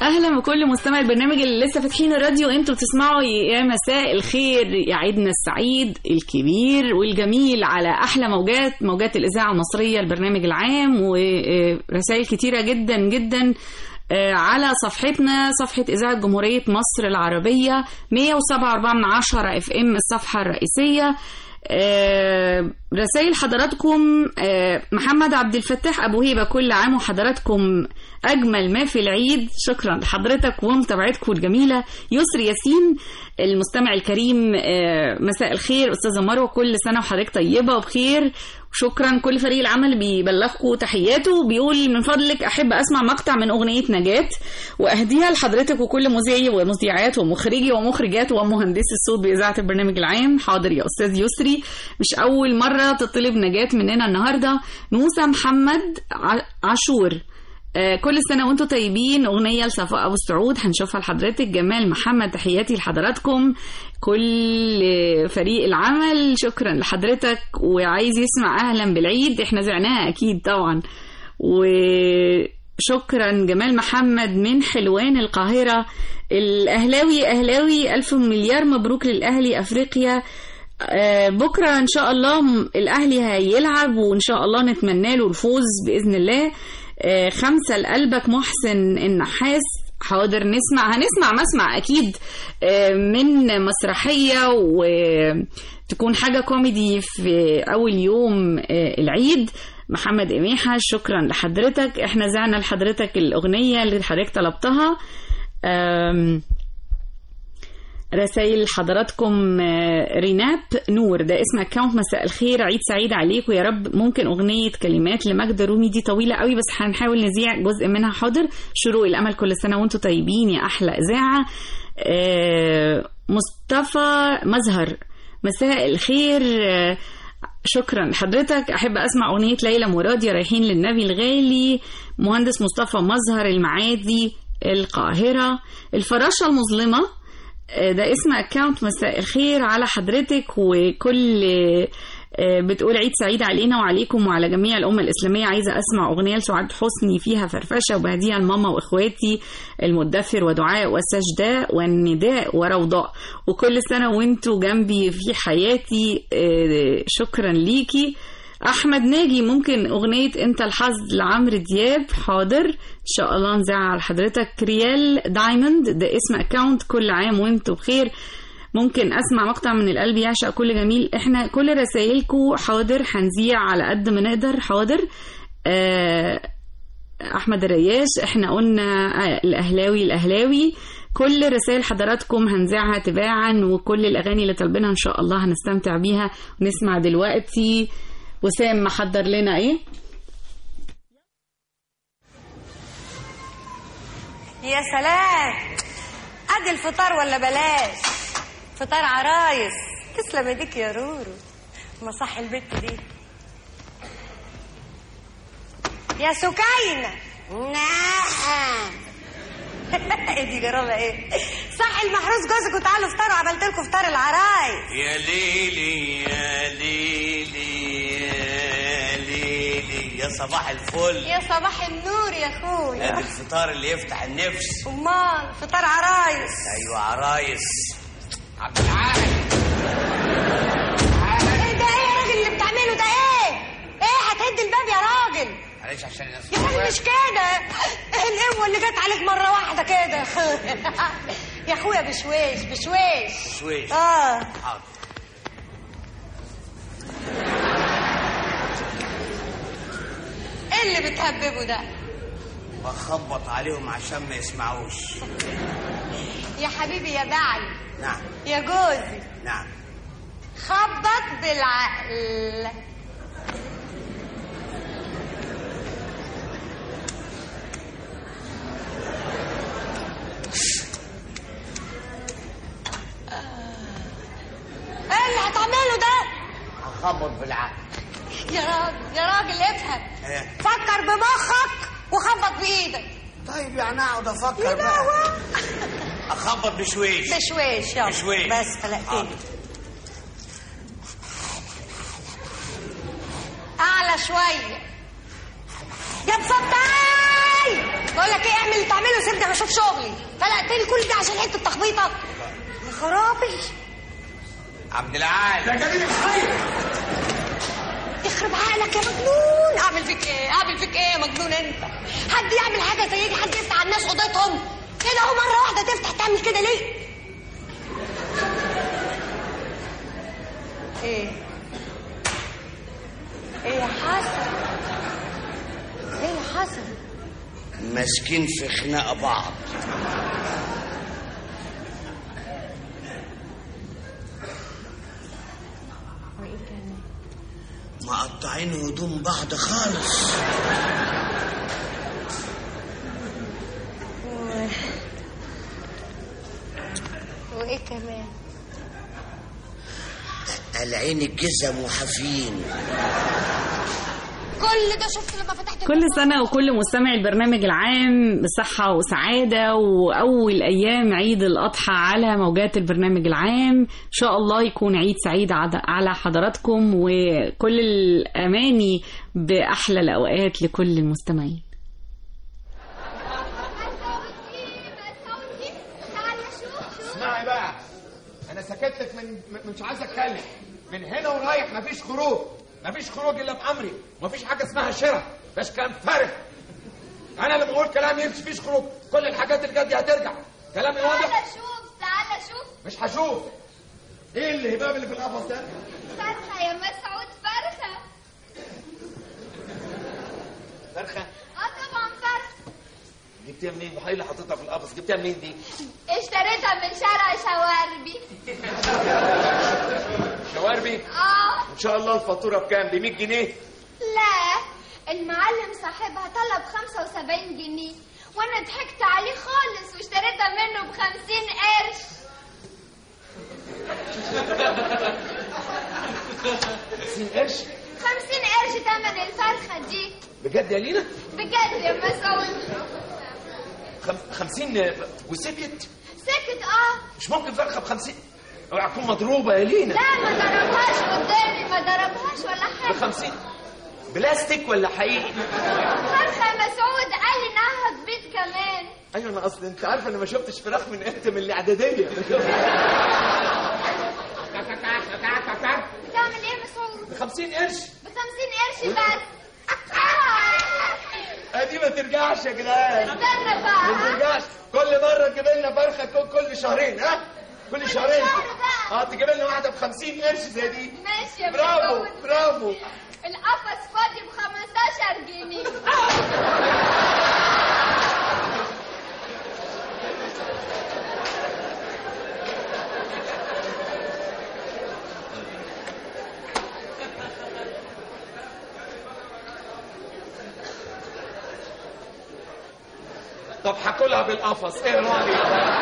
اهلا بكل مستمع البرنامج اللي لسه فاتحين الراديو انتوا بتسمعوا يا مساء الخير يا عيدنا السعيد الكبير والجميل على احلى موجات موجات الاذاعه المصريه البرنامج العام ورسائل كتيره جدا جدا آه، على صفحتنا صفحة إذاعة جمهورية مصر العربية 107.4 من عشرة اف ام الصفحة الرئيسية آه، رسائل حضراتكم آه، محمد عبد الفتاح أبو هيبة كل عام وحضراتكم أجمل ما في العيد شكرا لحضرتك ومتابعتكم الجميلة يسر ياسين المستمع الكريم آه، مساء الخير أستاذة مروة كل سنة وحضرتك طيبة وبخير شكرا كل فريق العمل بيبلغكم تحياته بيقول من فضلك احب اسمع مقطع من اغنيه نجاه واهديها لحضرتك وكل مذيعي ومذيعات ومخرجي ومخرجات ومهندسي الصوت باذاعه البرنامج العام حاضر يا استاذ يسري مش اول مره تطلب نجاه مننا النهارده موسى محمد ع- عاشور آه، كل سنة وانتم طيبين أغنية لصفاء أبو السعود هنشوفها لحضرتك جمال محمد تحياتي لحضراتكم كل فريق العمل شكرا لحضرتك وعايز يسمع أهلا بالعيد احنا زعناها أكيد طبعا وشكرا جمال محمد من حلوان القاهرة الأهلاوي أهلاوي ألف مليار مبروك للأهلي أفريقيا آه، بكرة إن شاء الله م- الأهلي هيلعب وإن شاء الله نتمنى له الفوز بإذن الله آه، خمسة لقلبك محسن النحاس حاضر نسمع هنسمع مسمع أكيد آه، من مسرحية وتكون حاجة كوميدي في أول يوم آه، العيد محمد إميحة شكرا لحضرتك احنا زعنا لحضرتك الأغنية اللي حضرتك طلبتها آم، رسائل حضراتكم آه، ريناب نور ده اسم اكونت مساء الخير عيد سعيد عليكم يا رب ممكن اغنيه كلمات لمجد رومي دي طويله قوي بس هنحاول نذيع جزء منها حاضر شروق الامل كل سنه وانتم طيبين يا احلى اذاعه آه، مصطفى مزهر مساء الخير آه، شكرا لحضرتك احب اسمع اغنيه ليلى مراد يا رايحين للنبي الغالي مهندس مصطفى مظهر المعادي القاهره الفراشه المظلمه آه، ده اسم اكونت مساء الخير على حضرتك وكل آه، بتقول عيد سعيد علينا وعليكم وعلى جميع الأمة الإسلامية عايزة أسمع أغنية لسعاد حسني فيها فرفشة وبهديها لماما وإخواتي المدثر ودعاء والسجداء والنداء وروضاء وكل سنة وانتوا جنبي في حياتي آه، شكرا ليكي احمد ناجي ممكن اغنيه انت الحظ لعمرو دياب حاضر ان شاء الله نذاعها على حضرتك ريال دايموند ده اسم اكونت كل عام وانتم بخير ممكن اسمع مقطع من القلب يعشق كل جميل احنا كل رسائلكم حاضر هنذيع على قد ما نقدر حاضر آه، احمد الرياش احنا قلنا آه، الاهلاوي الاهلاوي كل رسائل حضراتكم هنذاعها تباعا وكل الاغاني اللي طالبينها ان شاء الله هنستمتع بيها ونسمع دلوقتي وسام محضر لنا ايه يا سلام ادي الفطار ولا بلاش فطار عرايس تسلم ايديك يا رورو مصح البت دي يا سكينة نعم ايه دي جرالة ايه صح المحروس جوزك وتعالوا افطروا عملت لكم فطار العرايس يا ليلي يا ليلي يا ليلي يا صباح الفل يا صباح النور يا ادي اخويا الفطار اللي يفتح النفس امال فطار عرايس ايوه عرايس عبد ايه ده ايه يا راجل اللي بتعمله ده ايه ايه هتهد الباب يا راجل معلش عشان الناس يا راجل مش كده ايه القوه اللي جت عليك مره واحده كده يا اخويا بشويش بشويش شويش اه حاضر ايه اللي بتهببه ده بخبط عليهم عشان ما يسمعوش يا حبيبي يا دعي نعم يا جوزي نعم خبط بالعقل ايه اللي هتعمله ده هخبط بالعقل يا راجل يا راجل افهم ايه فكر بمخك وخبط بايدك طيب يعني اقعد افكر يا بقى لهوي. اخبط بشويش بشويش يلا بشويش. بس فلقتني حاضر. اعلى شويه يا بسطاي بقول لك ايه اعمل اللي تعمله سيبني اما اشوف شغلي فلقتني كل ده عشان حته تخبيطه يا خرابي عبد العال ده جميل الخير يخرب عقلك يا مجنون اعمل فيك ايه اعمل فيك ايه يا مجنون انت حد يعمل حاجه زي دي حد يفتح على الناس اوضتهم كده اهو مره واحده تفتح تعمل كده ليه ايه ايه يا حسن ايه يا حسن ماسكين في خناق بعض مقطعين هدوم بعض خالص و... وايه كمان قلعين الجزم وحافين كل ده شفت لما فتحت كل سنة وكل مستمع البرنامج العام بصحة وسعادة وأول أيام عيد الأضحى على موجات البرنامج العام إن شاء الله يكون عيد سعيد عد- على حضراتكم وكل الأماني بأحلى الأوقات لكل المستمعين اسمعي بقى انا سكت لك من من- مش عايز اتكلم من هنا ورايح مفيش خروج مفيش خروج الا بامري مفيش حاجه اسمها شراء بس كلام فارغ انا لما بقول كلام يمشي فيش خروج كل الحاجات اللي جت دي هترجع كلامي واضح شوف تعالى شوف مش هشوف ايه الهباب اللي في القفص ده فرخة يا مسعود فرخة فرخه اه طبعا فرخة جبتيها منين وحي اللي حطيتها في القفص جبتيها منين دي اشتريتها من شارع شواربي شواربي اه ان شاء الله الفاتوره بكام ب 100 جنيه لا المعلم صاحبها طلب 75 جنيه وانا ضحكت عليه خالص واشتريتها منه ب 50 قرش 50 قرش 50 قرش تمن الفرخة دي بجد يا لينا بجد يا مسعود خم... 50 وسكت سكت اه مش ممكن فرخه ب 50 اوعى تكون مضروبه يا لينا لا ما ضربهاش قدامي ما ضربهاش ولا ب حاجة 50 بلاستيك ولا حقيقي؟ فرخة مسعود قال لي انها هتبيض كمان ايوه انا اصل انت عارف انا ما شفتش فراخ من امتى من الاعداديه بتعمل ايه يا مسعود ب 50 قرش ب 50 قرش بس ادي ما ترجعش يا جدعان استنى بقى ما ترجعش كل مره تجيب لنا فرخه كل- كل شهرين ها كل شهرين اه تجيب لنا واحده ب 50 قرش زي دي ماشي يا برافو مسعود برافو القفص فاضي ب 15 جنيه طب هاكلها بالقفص ايه رايك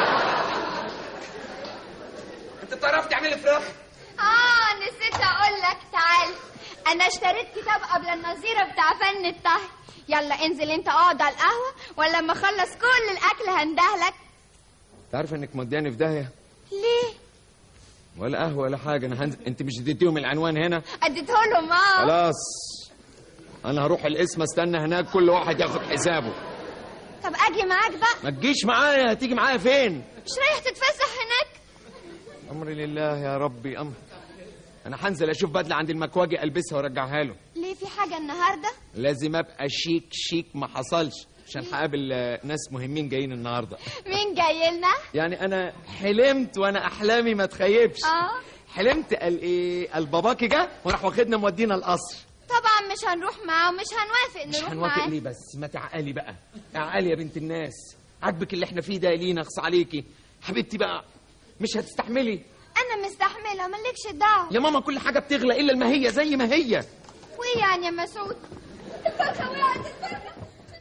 انت بتعرف تعملي فراخ اه نسيت اقول لك تعال انا اشتريت كتاب قبل النظيره بتاع فن الطهي يلا انزل انت اقعد على القهوه ولما اخلص كل الاكل هندهلك انت عارف انك مودياني في داهيه ليه ولا قهوه ولا حاجه انا هنزل انت مش اديتيهم العنوان هنا اديتهولهم اه خلاص انا هروح القسم استنى هناك كل واحد ياخد حسابه طب اجي معاك بقى ما تجيش معايا هتيجي معايا فين مش رايح تتفسح هناك امري لله يا ربي امر انا هنزل اشوف بدله عند المكواجي البسها وارجعها له ليه في حاجه النهارده لازم ابقى شيك شيك ما حصلش عشان هقابل آه، ناس مهمين جايين النهارده مين جاي لنا يعني انا حلمت وانا احلامي ما تخيبش اه حلمت قال ايه قال باباكي جه وراح واخدنا مودينا القصر طبعا مش هنروح معاه ومش هنوافق مش نروح هنوافق معاه ليه بس ما تعقلي بقى تعقلي يا بنت الناس عاجبك اللي احنا فيه ده يا لينا اخص عليكي حبيبتي بقى مش هتستحملي انا مستحمله مالكش دعوه يا ماما كل حاجه بتغلى الا ما هي زي ما هي وايه يعني يا مسعود الفرخه وقعت الفرخه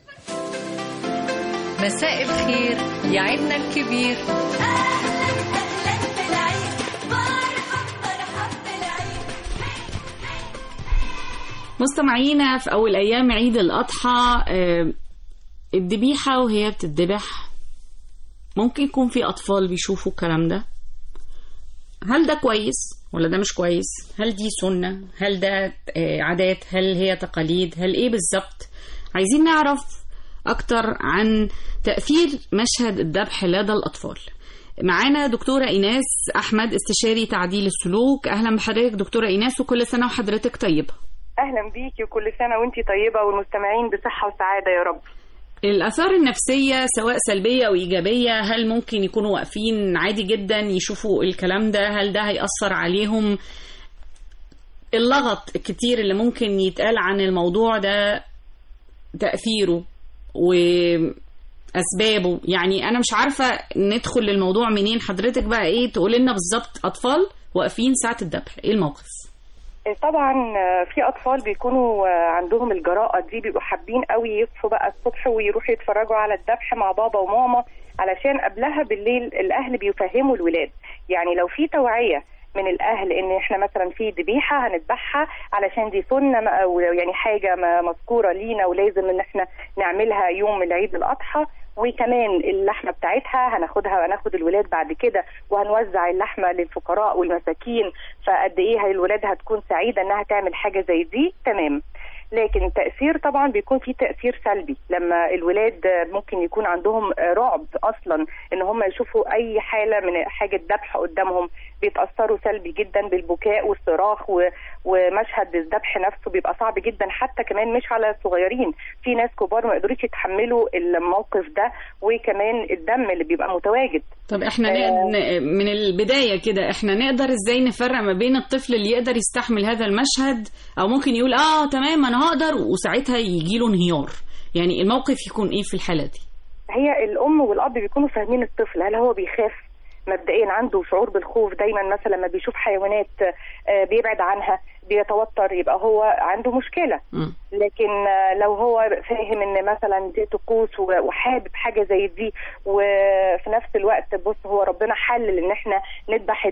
مساء الخير يا عيدنا الكبير مستمعينا في أول أيام عيد الأضحى آه، الذبيحة وهي بتتذبح ممكن يكون في أطفال بيشوفوا الكلام ده هل ده كويس ولا ده مش كويس هل دي سنة هل ده آه، عادات هل هي تقاليد هل إيه بالظبط عايزين نعرف أكتر عن تأثير مشهد الذبح لدى الأطفال معانا دكتورة إيناس أحمد استشاري تعديل السلوك أهلا بحضرتك دكتورة إيناس وكل سنة وحضرتك طيبة اهلا بيكي وكل سنه وانتي طيبه والمستمعين بصحه وسعاده يا رب الآثار النفسية سواء سلبية أو إيجابية هل ممكن يكونوا واقفين عادي جدا يشوفوا الكلام ده هل ده هيأثر عليهم اللغط الكتير اللي ممكن يتقال عن الموضوع ده تأثيره وأسبابه يعني أنا مش عارفة ندخل للموضوع منين حضرتك بقى إيه تقول لنا بالظبط أطفال واقفين ساعة الذبح إيه الموقف؟ طبعا في اطفال بيكونوا عندهم الجراءه دي بيبقوا حابين قوي يصحوا بقى الصبح ويروحوا يتفرجوا على الذبح مع بابا وماما علشان قبلها بالليل الاهل بيفهموا الولاد يعني لو في توعيه من الاهل ان احنا مثلا في ذبيحه هنذبحها علشان دي سنه او يعني حاجه مذكوره لينا ولازم ان احنا نعملها يوم العيد الاضحى وكمان اللحمه بتاعتها هناخدها وهناخد الولاد بعد كده وهنوزع اللحمه للفقراء والمساكين فقد ايه هي الولاد هتكون سعيده انها تعمل حاجه زي دي تمام لكن التأثير طبعا بيكون فيه تأثير سلبي لما الولاد ممكن يكون عندهم رعب أصلا إن هم يشوفوا أي حالة من حاجة ذبح قدامهم بيتأثروا سلبي جدا بالبكاء والصراخ و... ومشهد الذبح نفسه بيبقى صعب جدا حتى كمان مش على الصغيرين في ناس كبار ما قدروش يتحملوا الموقف ده وكمان الدم اللي بيبقى متواجد طب احنا آه من البداية كده احنا نقدر ازاي نفرق ما بين الطفل اللي يقدر يستحمل هذا المشهد او ممكن يقول اه تمام انا هقدر وساعتها يجي له انهيار يعني الموقف يكون ايه في الحالة دي هي الام والاب بيكونوا فاهمين الطفل هل هو بيخاف مبدئيا عنده شعور بالخوف دايما مثلا لما بيشوف حيوانات بيبعد عنها بيتوتر يبقى هو عنده مشكلة م. لكن لو هو فاهم ان مثلا دي طقوس وحابب حاجة زي دي وفي نفس الوقت بص هو ربنا حلل ان احنا نذبح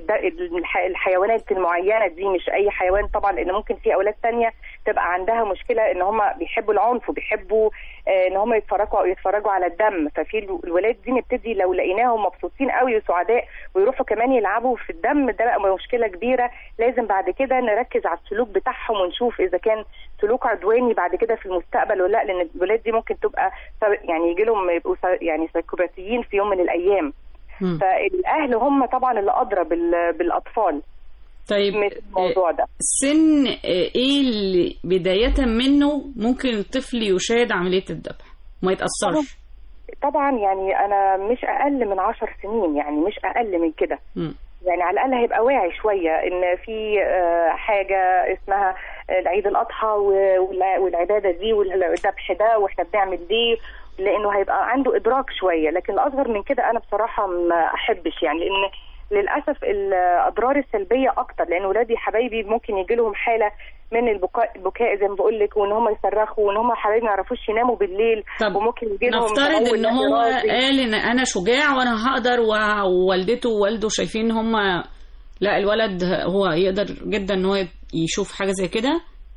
الحيوانات المعينة دي مش اي حيوان طبعا لان ممكن في اولاد تانية تبقى عندها مشكلة ان هم بيحبوا العنف وبيحبوا ان هم يتفرجوا او يتفرجوا على الدم ففي الولاد دي نبتدي لو لقيناهم مبسوطين قوي وسعداء ويروحوا كمان يلعبوا في الدم ده بقى مشكلة كبيرة لازم بعد كده نركز على السلوك بتاعهم ونشوف اذا كان سلوك عدواني بعد كده في المستقبل ولا لا لان الولاد دي ممكن تبقى يعني يجي لهم يبقوا يعني سايكوباتيين في يوم من الايام م. فالاهل هم طبعا اللي ادرى بالاطفال طيب الموضوع ده سن ايه اللي بدايه منه ممكن الطفل يشاهد عمليه الذبح ما يتاثرش طبعا يعني انا مش اقل من عشر سنين يعني مش اقل من كده م. يعني على الاقل هيبقى واعي شويه ان في حاجه اسمها عيد الاضحى والعباده دي والذبح ده واحنا بنعمل دي لانه هيبقى عنده ادراك شويه لكن الاصغر من كده انا بصراحه ما احبش يعني لان للاسف الاضرار السلبيه اكتر لان ولادي حبايبي ممكن يجي لهم حاله من البكاء البكاء زي ما بقول لك وان هم يصرخوا وان هم حبايبي ما يعرفوش يناموا بالليل طب وممكن يجي لهم نفترض ان هو قال ان انا شجاع وانا هقدر ووالدته ووالده شايفين ان هم لا الولد هو يقدر جدا ان هو يشوف حاجه زي كده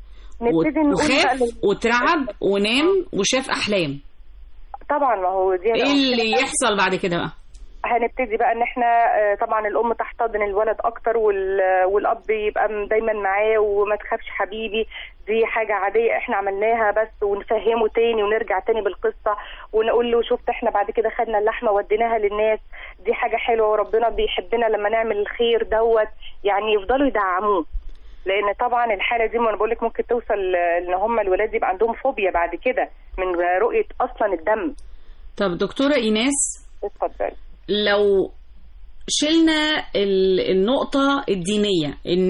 وخاف وترعب ونام وشاف احلام طبعا ما هو دي ايه اللي يحصل بعد كده بقى هنبتدي بقى ان احنا طبعا الام تحتضن الولد اكتر والاب يبقى دايما معاه وما تخافش حبيبي دي حاجة عادية احنا عملناها بس ونفهمه تاني ونرجع تاني بالقصة ونقول له شفت احنا بعد كده خدنا اللحمة وديناها للناس دي حاجة حلوة وربنا بيحبنا لما نعمل الخير دوت يعني يفضلوا يدعموه لان طبعا الحاله دي ما انا بقول لك ممكن توصل ان هم الولاد يبقى عندهم فوبيا بعد كده من رؤيه اصلا الدم طب دكتوره ايناس اتفضلي لو شلنا النقطة الدينية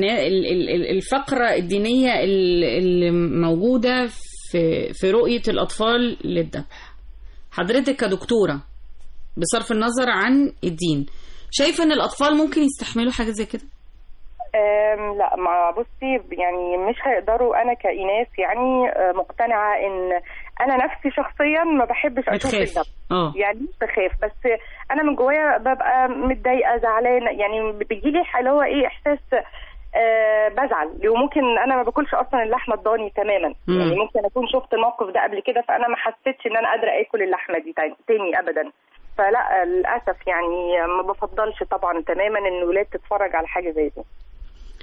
الفقرة الدينية اللي موجودة في في رؤية الأطفال للذبح حضرتك كدكتورة بصرف النظر عن الدين شايفة إن الأطفال ممكن يستحملوا حاجة زي كده؟ لا ما بصي يعني مش هيقدروا انا كايناس يعني مقتنعه ان انا نفسي شخصيا ما بحبش اشوف الدم يعني مش بخاف بس انا من جوايا ببقى متضايقه زعلانه يعني بيجي لي اللي هو ايه احساس أه بزعل وممكن انا ما باكلش اصلا اللحمه الضاني تماما مم. يعني ممكن اكون شفت الموقف ده قبل كده فانا ما حسيتش ان انا قادره اكل اللحمه دي تاني ابدا فلا للاسف يعني ما بفضلش طبعا تماما ان الولاد تتفرج على حاجه زي دي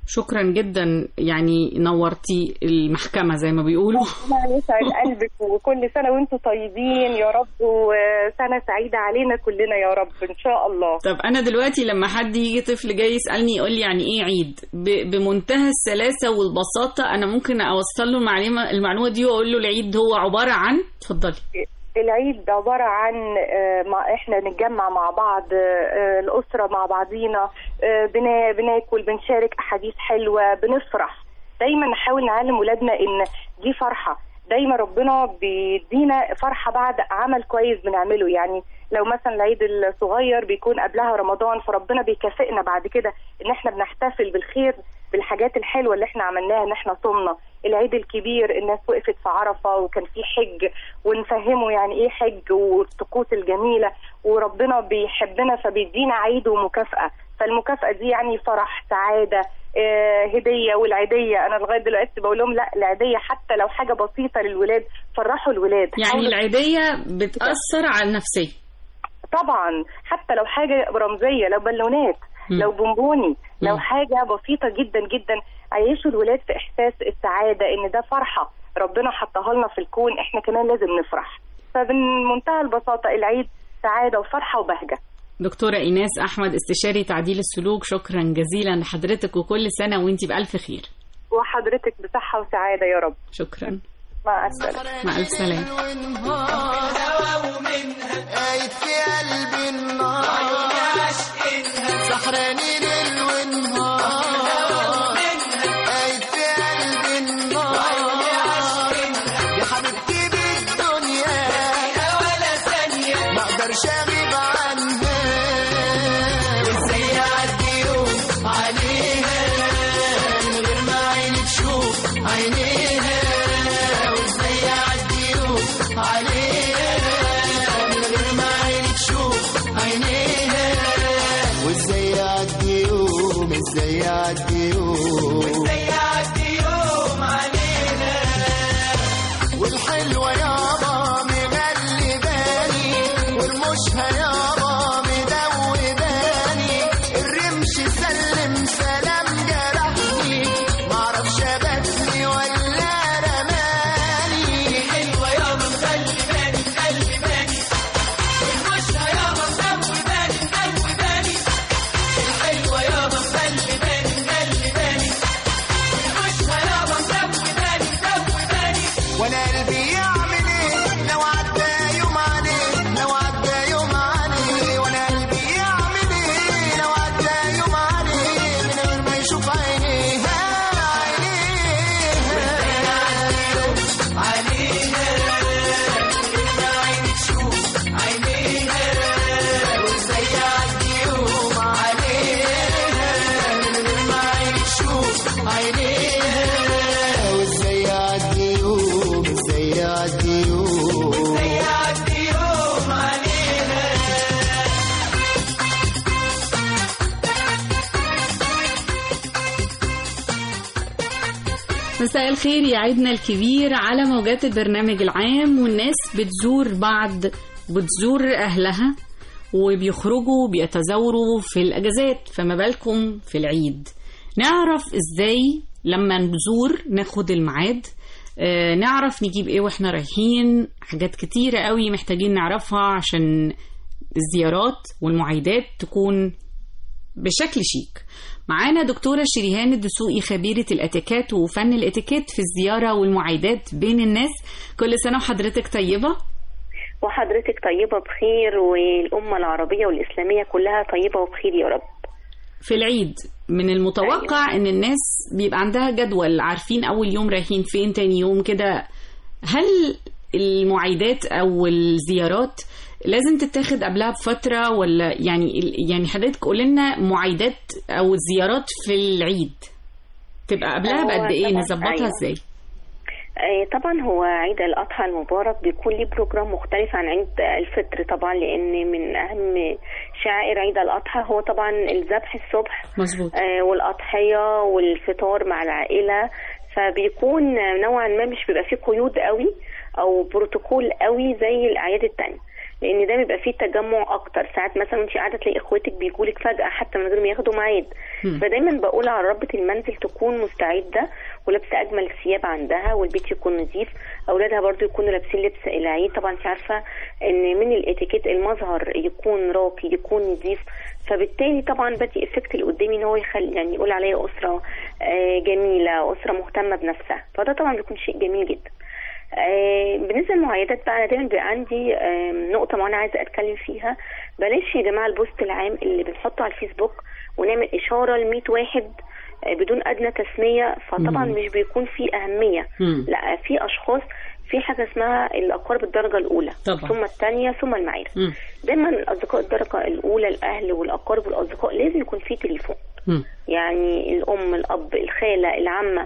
شكرا جدا يعني نورتي المحكمة زي ما بيقولوا ربنا يسعد قلبك وكل سنة وانتم طيبين يا رب وسنة سعيدة علينا كلنا يا رب ان شاء الله طب انا دلوقتي لما حد يجي طفل جاي يسالني يقول لي يعني ايه عيد ب- بمنتهى السلاسه والبساطه انا ممكن اوصل له المعلومه المعلومه دي واقول له العيد هو عباره عن اتفضلي العيد عبارة عن آه، ما احنا نتجمع مع بعض آه، الأسرة مع بعضينا آه، بنا- بناكل بنشارك أحاديث حلوة بنفرح دايما نحاول نعلم ولادنا إن دي فرحة دايما ربنا بيدينا فرحة بعد عمل كويس بنعمله يعني لو مثلا العيد الصغير بيكون قبلها رمضان فربنا بيكافئنا بعد كده ان احنا بنحتفل بالخير بالحاجات الحلوه اللي احنا عملناها ان احنا صمنا العيد الكبير الناس وقفت في عرفه وكان في حج ونفهمه يعني ايه حج والطقوس الجميله وربنا بيحبنا فبيدينا عيد ومكافاه فالمكافاه دي يعني فرح سعاده آه، هديه والعيديه انا لغايه دلوقتي بقول لهم لا العيديه حتى لو حاجه بسيطه للولاد فرحوا الولاد يعني حاولوا- العيديه بتاثر على النفسيه طبعا حتى لو حاجه رمزيه لو بالونات مم. لو بونبوني لو مم. حاجه بسيطه جدا جدا عيشوا الولاد في احساس السعاده ان ده فرحه ربنا حطها لنا في الكون احنا كمان لازم نفرح فبمنتهى البساطه العيد سعاده وفرحه وبهجه دكتوره ايناس احمد استشاري تعديل السلوك شكرا جزيلا لحضرتك وكل سنه وانتي بالف خير وحضرتك بصحه وسعاده يا رب شكرا مع السلامه مع الف سلامه قايد في قلبي النار سحراني ليل ونهار قايد في قلبي النار يا حبيبتي بالدنيا ولا ثانية ما اقدرش اغيب عنها وازاي اعدي يوم عليها من غير ما عيني تشوف عينيها وازاي اعدي يوم عليها من غير ما عيني تشوف عينيها وازاي يعدي يوم ازاي يعدي يوم وازاي يعدي يوم علينا والحلوة يابا مغلباني والمشهى يابا مدوباني الرمش سلم سلام جرحني معرفش باتني ولا رماني حلوة يابا مغلباني مغلباني المشهى يابا مدوباني مدوباني الحلوة يابا مغلباني مغلباني المشهى يابا مدوباني مدوباني وانا قلبي يعمل ايه لو عدى يوم عليه لو عدى يوم عليه وانا قلبي يعمل ايه لو عدى يوم عليه من غير ما يشوف عينيها عينيها عليها من غير ما عيني تشوف عينيها وازاي يعدي يوم عليها من غير ما عيني تشوف عينيها وازاي يعدي يوم ازاي يعدي يوم ازاي يعدي يوم علينا مساء الخير يا عيدنا الكبير على موجات البرنامج العام والناس بتزور بعض بتزور أهلها وبيخرجوا بيتزاوروا في الأجازات فما بالكم في العيد نعرف إزاي لما نزور ناخد الميعاد آه، نعرف نجيب ايه واحنا رايحين حاجات كتيرة قوي محتاجين نعرفها عشان الزيارات والمعايدات تكون بشكل شيك معانا دكتورة شريهان الدسوقي خبيرة الاتيكيت وفن الاتيكيت في الزيارة والمعايدات بين الناس كل سنة وحضرتك طيبة وحضرتك طيبة بخير والأمة العربية والإسلامية كلها طيبة وبخير يا رب في العيد من المتوقع ان الناس بيبقى عندها جدول عارفين اول يوم رايحين فين تاني يوم كده هل المعايدات او الزيارات لازم تتاخد قبلها بفترة ولا يعني يعني حضرتك قول لنا معايدات او الزيارات في العيد تبقى قبلها هو بقد ايه طبعاً نظبطها أيوة. ازاي آه، طبعا هو عيد الأضحى المبارك بيكون ليه بروجرام مختلف عن عيد الفطر طبعا لأن من أهم شعائر عيد الأضحى هو طبعا الذبح الصبح مظبوط آه، والأضحية والفطار مع العائلة فبيكون نوعا ما مش بيبقى فيه قيود قوي أو بروتوكول قوي زي الأعياد التانية لان ده بيبقى فيه تجمع اكتر ساعات مثلا وانت قاعده تلاقي اخواتك بيجولك فجاه حتى من غير ما ياخدوا ميعاد مم. فدايما بقول على ربة المنزل تكون مستعده ولابسه اجمل الثياب عندها والبيت يكون نظيف اولادها برضو يكونوا لابسين لبس العيد طبعا انت عارفه ان من الاتيكيت المظهر يكون راقي يكون نظيف فبالتالي طبعا بدي افكت اللي قدامي ان هو يخلي يعني يقول عليا اسره آه، جميله اسره مهتمه بنفسها فده طبعا بيكون شيء جميل جدا آه، بالنسبه للمعايدات بقى انا دايما بيبقى عندي آه، نقطه معينه عايزه اتكلم فيها بلاش يا جماعه البوست العام اللي بنحطه على الفيسبوك ونعمل اشاره ل 100 واحد آه، بدون ادنى تسميه فطبعا مم. مش بيكون في اهميه مم. لا في اشخاص في حاجه اسمها الاقارب الدرجه الاولى طبعا. ثم الثانيه ثم المعارف مم. دايما الاصدقاء الدرجه الاولى الاهل والاقارب والاصدقاء لازم يكون في تليفون مم. يعني الام الاب الخاله العمه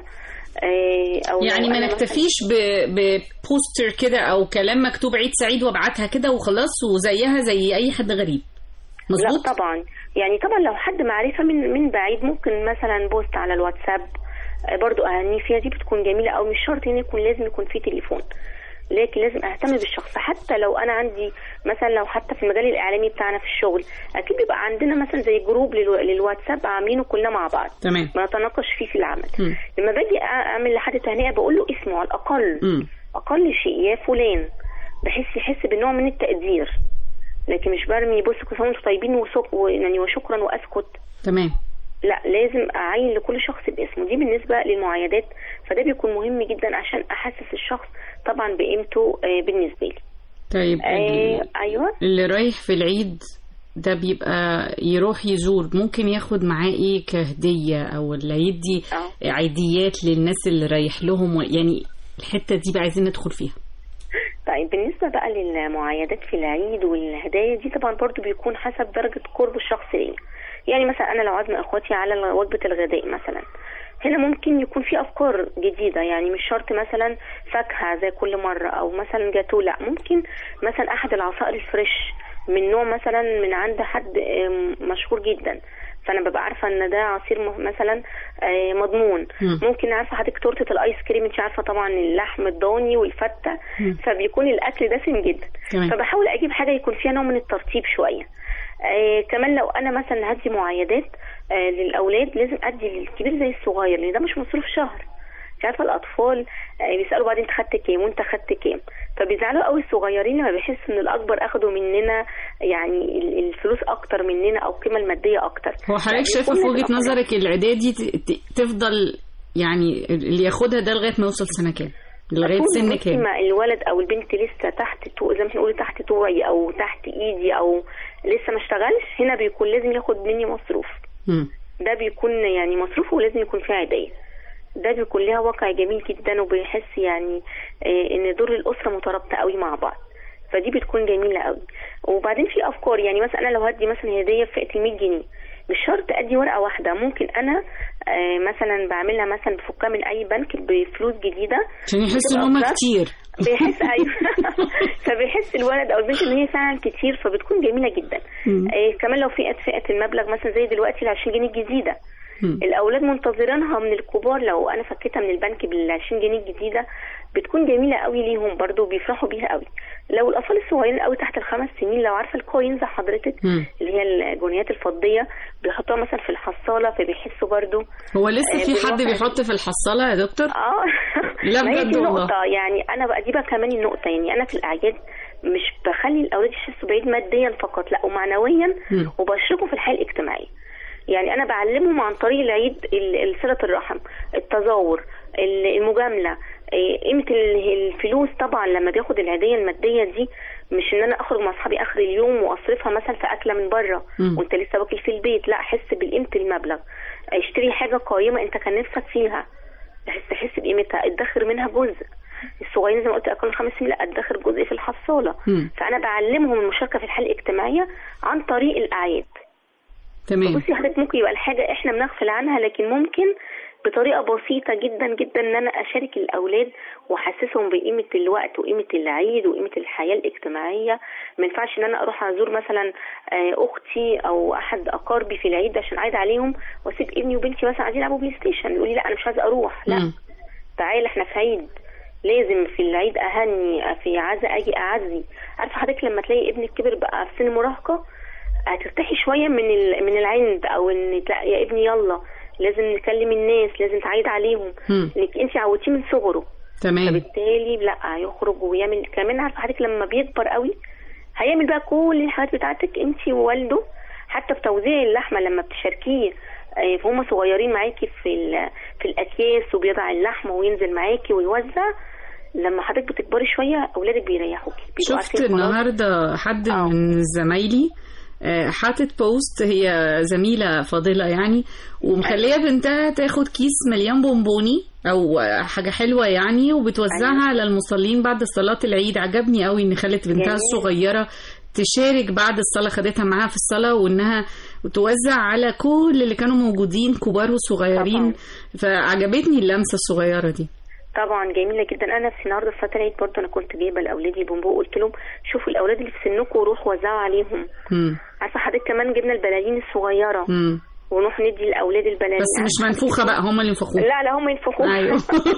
آه، او لو يعني ما أنا مثلاً- نكتفيش ب- ببوستر كده او كلام مكتوب عيد سعيد وابعتها كده وخلاص وزيها زي اي حد غريب مظبوط لا طبعا يعني طبعا لو حد معرفة من من بعيد ممكن مثلا بوست على الواتساب آه، برضو اهنيه فيها دي بتكون جميلة او مش شرط ان يكون لازم يكون في تليفون لكن لازم اهتم بالشخص حتى لو انا عندي مثلا لو حتى في المجال الاعلامي بتاعنا في الشغل اكيد بيبقى عندنا مثلا زي جروب للو- للواتساب عاملينه كلنا مع بعض تمام بنتناقش فيه في العمل مم. لما باجي أ- اعمل لحد تهنئه بقول له اسمه على الاقل مم. اقل شيء يا فلان بحس يحس بنوع من التقدير لكن مش برمي بص كل سنه وانتم طيبين وسك ويعني وشكرا واسكت تمام لا لازم اعين لكل شخص باسمه دي بالنسبه للمعايدات فده بيكون مهم جدا عشان احسس الشخص طبعا بقيمته آه، بالنسبه لي طيب آه ال- ايوه اللي رايح في العيد ده بيبقى يروح يزور ممكن ياخد معاه ايه كهدية او اللي يدي عيديات للناس اللي رايح لهم و- يعني الحتة دي بقى عايزين ندخل فيها طيب بالنسبة بقى للمعايدات في العيد والهدايا دي طبعا برضو بيكون حسب درجة قرب الشخص ليا يعني مثلا أنا لو عازمة إخواتي على وجبة الغداء مثلا هنا ممكن يكون في أفكار جديدة يعني مش شرط مثلا فاكهة زي كل مرة أو مثلا جاتو لا ممكن مثلا أحد العصائر الفريش من نوع مثلا من عند حد آم، مشهور جدا فانا ببقى عارفه ان ده عصير م- مثلا آه، مضمون مم. ممكن عارفه حضرتك تورته الايس كريم انت عارفه طبعا اللحم الضاني والفته مم. فبيكون الاكل دسم جدا تمام. فبحاول اجيب حاجه يكون فيها نوع من الترتيب شويه آه كمان لو انا مثلا هدي معايدات آه للاولاد لازم ادي للكبير زي الصغير لان ده مش مصروف شهر انت عارفه الاطفال آه بيسالوا بعدين انت خدت كام وانت خدت كام فبيزعلوا قوي الصغيرين لما بيحسوا ان الاكبر اخدوا مننا يعني ال- الفلوس اكتر مننا او القيمه الماديه اكتر هو حضرتك يعني شايفة يكون في وجهة الأقرب. نظرك العيدية دي ت- ت- تفضل يعني اللي ياخدها ده لغاية ما يوصل سنة كام لغاية طول سن بصي كام ما الولد او البنت لسه تحت تو زي ما بنقول تحت توعي او تحت ايدي او لسه ما اشتغلش هنا بيكون لازم ياخد مني مصروف مم. ده بيكون يعني مصروفه ولازم يكون فيه عيدية ده بيكون لها واقع جميل جدا وبيحس يعني آه، ان دور الاسره مترابطه قوي مع بعض فدي بتكون جميله قوي وبعدين في افكار يعني مثلا انا لو هدي مثلا هديه في فئه ال 100 جنيه مش شرط ادي ورقه واحده ممكن انا آه، مثلا بعملها مثلا بفكها من اي بنك بفلوس جديده عشان يحسوا ان بتبقى هم أكتر. كتير بيحس ايوه فبيحس الولد او البنت ان هي فعلا كتير فبتكون جميله جدا مم. آه كمان لو فئه فئه المبلغ مثلا زي دلوقتي ال 20 جنيه الجديده مم. الاولاد منتظرينها من الكبار لو انا فكيتها من البنك بال 20 جنيه الجديده بتكون جميله قوي ليهم برضو بيفرحوا بيها قوي لو الاطفال الصغيرين قوي تحت الخمس سنين لو عارفه الكوينز حضرتك مم. اللي هي الجنيهات الفضيه بيحطوها مثلا في الحصاله فبيحسوا برضو هو لسه آه، في حد بالواقع- بيحط في الحصالة يا دكتور اه لا ما هي بجد دي والله. النقطة يعني أنا بقى دي بقى كمان النقطة يعني أنا في الأعياد مش بخلي الأولاد يحسوا بعيد ماديا فقط لا ومعنويا مم. وبشركهم في الحياة الاجتماعية يعني أنا بعلمهم عن طريق العيد ال- ال- صلة الرحم التزاور ال- المجاملة إيه، قيمة ال- الفلوس طبعا لما بياخد العيدية المادية دي مش ان انا اخرج مع اصحابي اخر اليوم واصرفها مثلا في اكله من بره مم. وانت لسه واكل في البيت لا احس بقيمه المبلغ اشتري حاجه قيمه انت كان نفسك فيها تحس تحس بقيمتها ادخر منها جزء الصغيرين زي ما قلت اقل من خمس سنين لا ادخر جزء في الحصاله مم. فانا بعلمهم المشاركه في الحياه الاجتماعيه عن طريق الاعياد تمام بصي حضرتك ممكن يبقى الحاجه احنا بنغفل عنها لكن ممكن بطريقه بسيطه جدا جدا ان انا اشارك الاولاد واحسسهم بقيمه الوقت وقيمه العيد وقيمه الحياه الاجتماعيه ما ينفعش ان انا اروح ازور مثلا آه، اختي او احد اقاربي في العيد عشان عايد عليهم واسيب ابني وبنتي مثلا عايزين يلعبوا بلاي ستيشن يقول لي لا انا مش عايز اروح لا مم. تعالى احنا في عيد لازم في العيد اهني في عزا اجي اعزي عارفه حضرتك لما تلاقي ابنك كبر بقى في سن مراهقه هترتاحي شويه من ال... من العند او ان لا يا ابني يلا لازم نكلم الناس لازم تعيد عليهم مم. انك انت عودتيه من صغره تمام فبالتالي لا هيخرج ويعمل كمان عارفه حضرتك لما بيكبر قوي هيعمل بقى كل الحاجات بتاعتك انت ووالده حتى في توزيع اللحمه لما بتشاركيه آه، فهم صغيرين معاكي في ال- في الاكياس وبيضع اللحمه وينزل معاكي ويوزع لما حضرتك بتكبري شويه اولادك بيريحوكي بيبقوا شفت عارفين خلاص. النهارده حد من زمايلي آه، حاطط بوست هي زميلة فاضلة يعني ومخلية بنتها تاخد كيس مليان بونبوني أو آه، حاجة حلوة يعني وبتوزعها على المصلين بعد صلاة العيد عجبني قوي إن خلت بنتها جميل. الصغيرة تشارك بعد الصلاة خدتها معاها في الصلاة وإنها توزع على كل اللي كانوا موجودين كبار وصغيرين فعجبتني اللمسة الصغيرة دي طبعا جميله جدا انا في النهارده في فتره العيد برضه انا كنت جايبه لاولادي بونبو قلت لهم شوفوا الاولاد اللي في سنكم وروحوا وزعوا عليهم مم. عارفه حضرتك كمان جبنا البلالين الصغيره مم. ونروح ندي لاولاد البلالين بس مش منفوخة بقى هم اللي ينفخوها لا لا هم ينفخوها أيوه.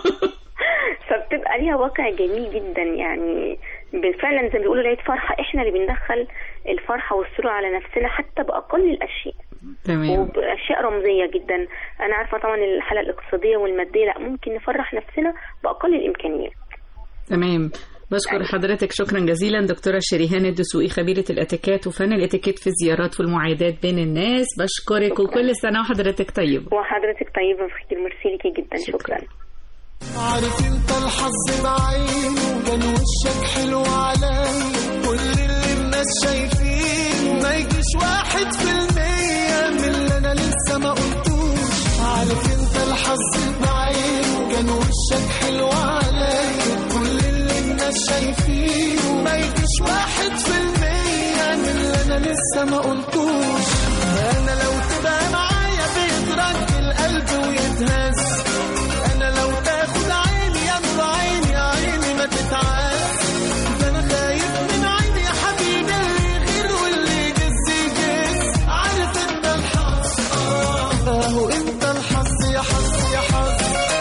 فبتبقى ليها واقع جميل جدا يعني ب- فعلا زي ما بيقولوا العيد فرحه احنا اللي بندخل الفرحه والسرور على نفسنا حتى باقل الاشياء تمام وباشياء رمزيه جدا انا عارفه طبعا الحاله الاقتصاديه والماديه لا ممكن نفرح نفسنا باقل الامكانيات تمام بشكر حضرتك شكرا جزيلا دكتورة شريهان الدسوقي خبيرة الاتيكيت وفن الاتيكيت في الزيارات والمعايدات بين الناس بشكرك وكل سنة وحضرتك طيب وحضرتك طيبه بخير ميرسي ليكي جدا شكرا عارف انت الحظ بعينه كان وشك حلو عليا كل اللي الناس شايفينه ما يجيش واحد في المية من اللي انا لسه ما قلتوش عارف انت الحظ بعينه كان وشك حلو عليا كل اللي الناس شايفينه ما يجيش واحد في المية من اللي انا لسه ما قلتوش انا لو تبقى معايا بيترك القلب ويتهز انا لو تاخد عيني يا نور عيني يا عيني ما تتعاس ده انا خايف من عيني يا حبيبي اللي يغير واللي يجز يجز عارف انت الحظ اه اهو انت الحظ يا حظ يا حظ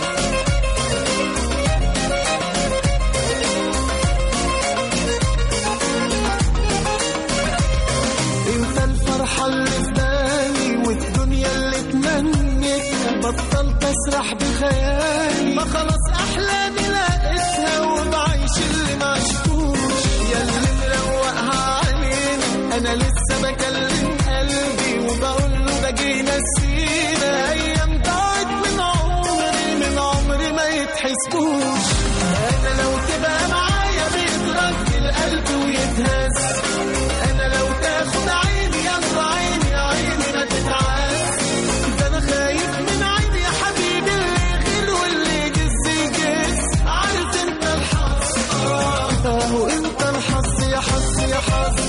انت الفرحة اللي في بالي والدنيا اللي اتمنيتها بطلت اسرح بخيالي ما خلاص احلامي لقيتها وبعيش اللي ما عشتوش يا اللي مروقها علينا انا لسه بكلم قلبي وبقول له ده جينا سينا ايام ضاعت من عمري من عمري ما يتحسبوش انا لو تبقى معايا بيترك القلب ويتهز انا لو تاخد عيني يا نور عيني يا عيني ما تتعاس ده انا خايف من عيني يا حبيبي اللي يغير واللي يجز يجز عارف انت الحظ اه اهو انت الحظ يا حظ يا حظ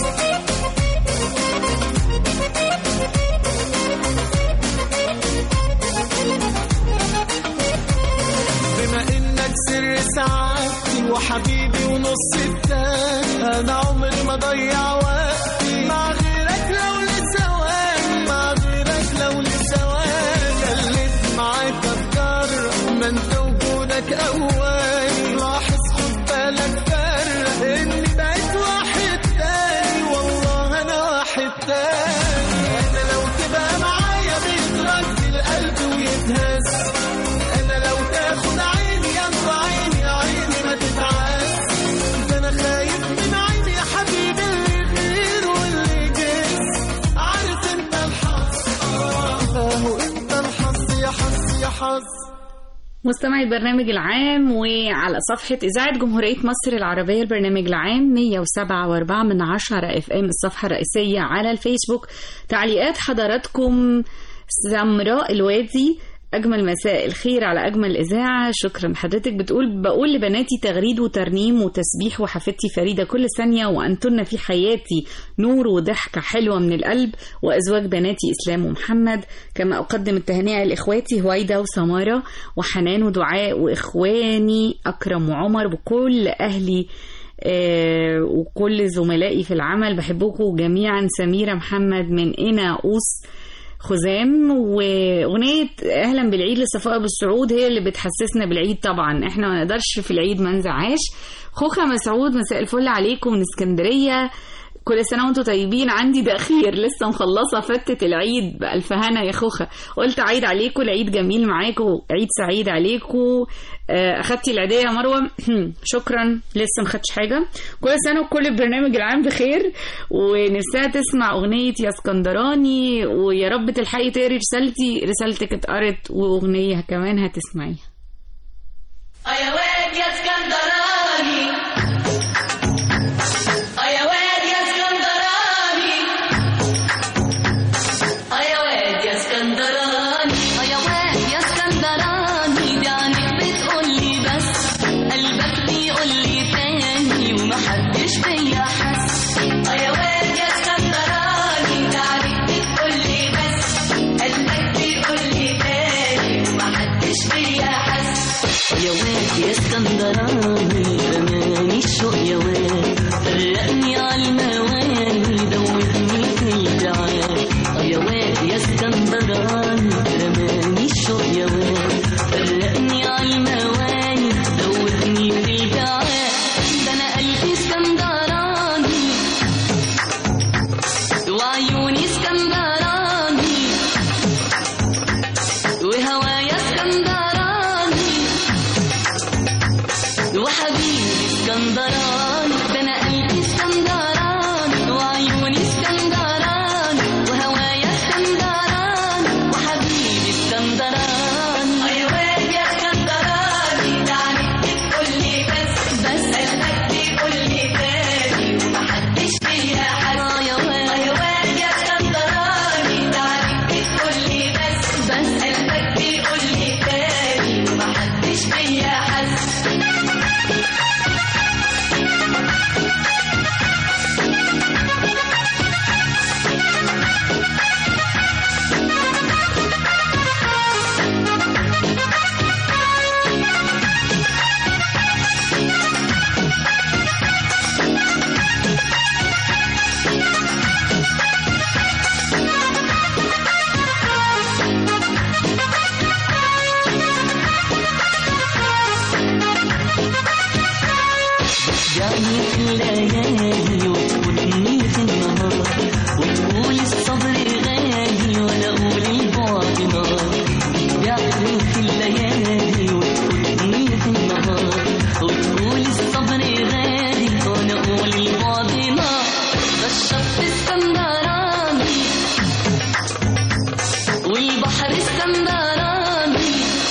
بما انك سر سعادتي وحبيبي ونص التاني انا عمري ما ضيع وقتي مع غيرك لو لثواني مع غيرك لو لثواني خليت معاك اتجرب ما انت وجودك اولي لاحظ خد بالك فرق اني بقيت واحد تاني والله انا واحد تاني انا لو تبقى معايا بيترد القلب ويتهز انا لو تاخد عيني يا نور عيني يا عيني ما تتعاس ده انا خايف من عيني يا حبيبي اللي يغير واللي يجز عارف انت الحظ اه اهو انت الحظ يا حظ يا حظ مستمعي البرنامج العام وعلى صفحة إذاعة جمهورية مصر العربية البرنامج العام 107 و4 من 10 اف ام الصفحة الرئيسية على الفيسبوك تعليقات حضراتكم سمراء الوادي أجمل مساء الخير على أجمل إذاعة شكرا حضرتك بتقول بقول لبناتي تغريد وترنيم وتسبيح وحفيدتي فريدة كل ثانية وأنتن في حياتي نور وضحكة حلوة من القلب وأزواج بناتي إسلام ومحمد كما أقدم التهنئة لإخواتي هويدا وسمارة وحنان ودعاء وإخواني أكرم وعمر وكل أهلي آه وكل زملائي في العمل بحبكم جميعا سميرة محمد من إنا أوس خزام واغنيه اهلا بالعيد لصفاء بالسعود هي اللي بتحسسنا بالعيد طبعا احنا ما نقدرش في العيد ما نزعاش خوخه مسعود مساء الفل عليكم من اسكندريه كل سنة وانتم طيبين عندي ده أخير لسه مخلصة فتة العيد بألف هنا يا خوخة قلت عيد عليكم العيد جميل معاكم عيد سعيد عليكم آه، أخدتي العيدية يا مروة شكرا لسه ما خدتش حاجة كل سنة وكل البرنامج العام بخير ونفسها تسمع أغنية يا اسكندراني ويا رب تلحقي تقري رسالتي رسالتك اتقرت وأغنية كمان هتسمعيها يا واد يا اسكندراني يا واد يا اسكندراني يا واد يا اسكندراني يا واد يا اسكندراني دي عنك بتقول لي بس قلبك بيقول لي تاني ومحدش فيا حس يا واد يا اسكندراني ده عليك بتقول لي بس قلبك بيقول لي تاني ومحدش فيا حس يا واد يا اسكندراني رماني الشوق يا واد فرقني على المواني دوبني في البعاد يا واد يا اسكندراني رماني الشوق يا واد فرقني على المواني دوبني في البعاد ده انا قلبي اسكندراني وعيوني اسكندراني وهوايا اسكندراني وحبيبي اسكندراني ده انا قلبي اسكندراني وعيوني اسكندراني وهوايا اسكندراني وحبيبي اسكندراني يا واد يا اسكندراني ده عليك بتقول لي بس بس قلبك بيقول لي تاني ومحدش فيا حس يا واد يا واد يا اسكندراني ده عليك بتقول لي بس بس قلبك بيقول لي تاني ومحدش فيا حس جاني في الليالي وتفوتني في النهار وتقول الصبر غالي وانا اقول البعد نار جاني في الليالي وتفوتني في النهار وتقول الصبر غالي وانا اقول البعد نار ده الشط اسكندراني والبحر اسكندراني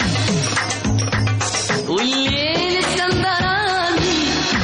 والليل اسكندراني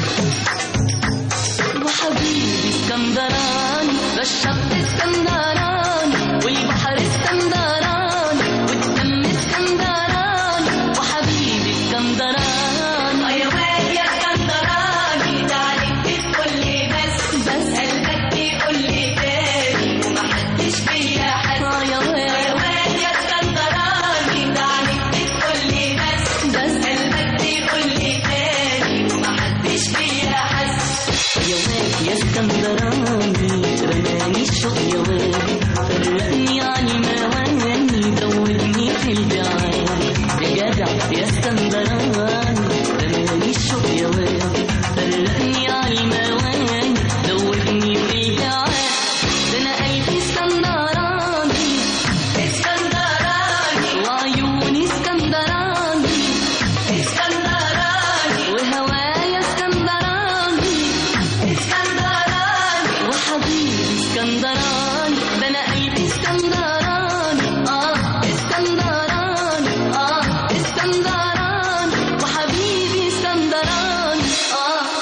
وحبيبي اسكندراني ده الشط اسكندراني والبحر اسكندراني والدم اسكندراني وحبيبي اسكندراني يا واد يا اسكندراني ده عليك بتقول لي بس بس قلبك بيقول لي تاني ومحدش فيا حس يا واد يا واد يا اسكندراني ده عليك بتقول لي بس بس قلبك بيقول لي تاني ومحدش فيا حس يا واد يا اسكندراني رماني الشوق يا واد فرقني عن المواني دوبني في البعاد يا جدع يا اسكندراني رماني الشوق يا واد فرقني عن المواني دوبني في البعاد ده انا قلبي اسكندراني اسكندراني وعيوني اسكندراني اسكندراني وهوايا اسكندراني اسكندراني وحبيبي اسكندراني ده انا قلبي اسكندراني اه اسكندراني اه اسكندراني وحبيبي اسكندراني اه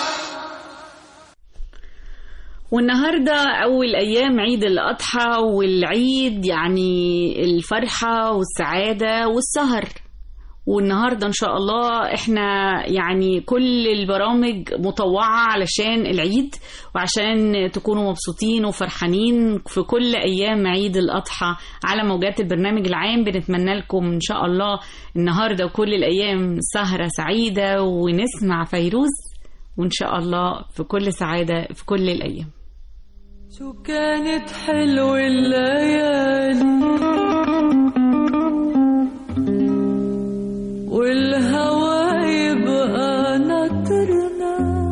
والنهاردة أول أيام عيد الأضحى والعيد يعني الفرحة والسعادة والسهر والنهاردة إن شاء الله إحنا يعني كل البرامج مطوعة علشان العيد وعشان تكونوا مبسوطين وفرحانين في كل أيام عيد الأضحى على موجات البرنامج العام بنتمنى لكم إن شاء الله النهاردة وكل الأيام سهرة سعيدة ونسمع فيروز وإن شاء الله في كل سعادة في كل الأيام شو كانت حلوة الليالي والهوى يبقى ناطرنا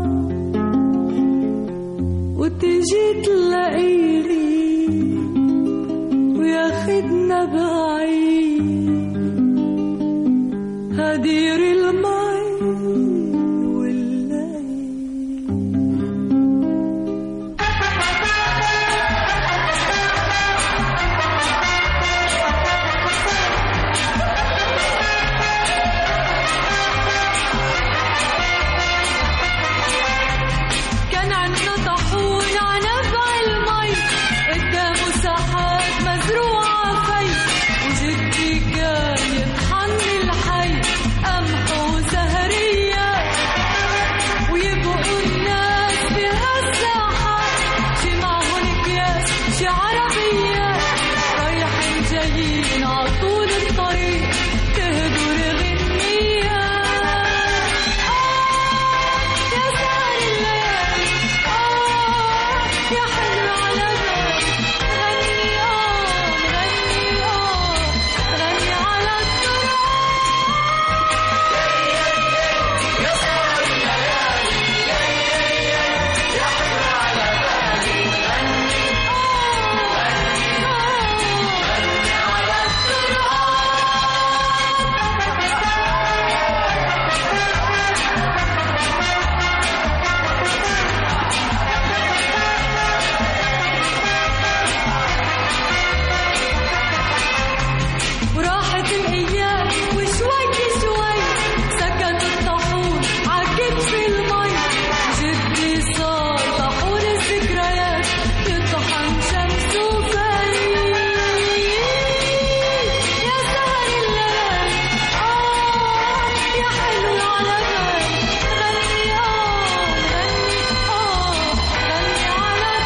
وتجي تلاقيني وياخدنا بعيد هدير المي كان عندنا طاحون على نبع المي قدامه ساحات مزروعة في وجدي كان يطحن الحي قمح وزهرية ويبقوا الناس بهالساحات شي معهن اكياس شي عربية رايحين جايين عطول الطريق تهدوا الغنية يا سهر الليالي آه يا حلو على بالي غني آه غني آه غني على يا سهر الليالي يا يا يا يا حلو على بالي غني غني غني على وراحت الايام وشوي شوي سكت الطاحون عكت في المي جدي صار طاحون الذكريات يطحن شمس وفريق يا سهر الليالي آه يا حلو على بالي غني آه غني آه غني على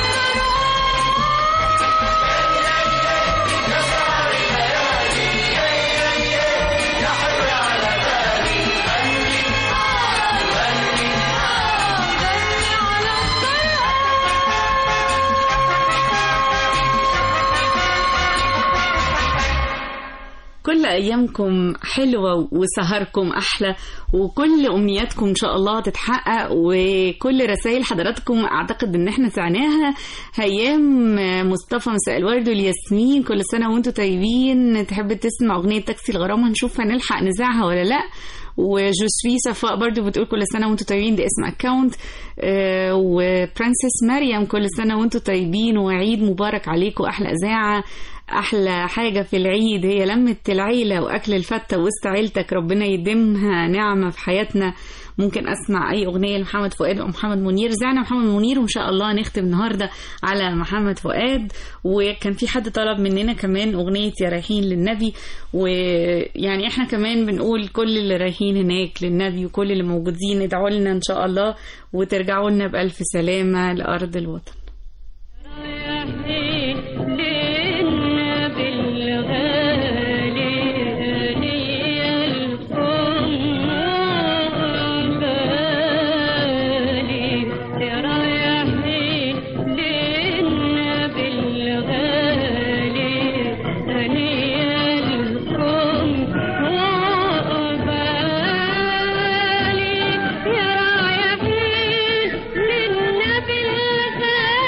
يا سهر الليالي يا يا يا يا حلو على بالي غني غني غني على كل ايامكم حلوه وسهركم احلى وكل امنياتكم ان شاء الله تتحقق وكل رسائل حضراتكم اعتقد ان احنا سعناها هيام مصطفى مساء الورد والياسمين كل سنه وانتم طيبين تحب تسمع اغنيه تاكسي الغرام هنشوف هنلحق نذاعها ولا لا وجوسفي صفاء برضو بتقول كل سنة وانتم طيبين ده اسم اكونت آه وبرنسس مريم كل سنة وانتم طيبين وعيد مبارك عليكم أحلى إذاعة أحلى حاجة في العيد هي لمة العيلة وأكل الفتة وسط عيلتك ربنا يديمها نعمة في حياتنا ممكن أسمع أي أغنية لمحمد فؤاد أو محمد منير زعنا محمد منير وإن شاء الله نختم النهاردة على محمد فؤاد وكان في حد طلب مننا كمان أغنية يا رايحين للنبي ويعني إحنا كمان بنقول كل اللي رايحين هناك للنبي وكل اللي موجودين ادعوا لنا إن شاء الله وترجعوا لنا بألف سلامة لأرض الوطن يا رايحين للنبي الغالي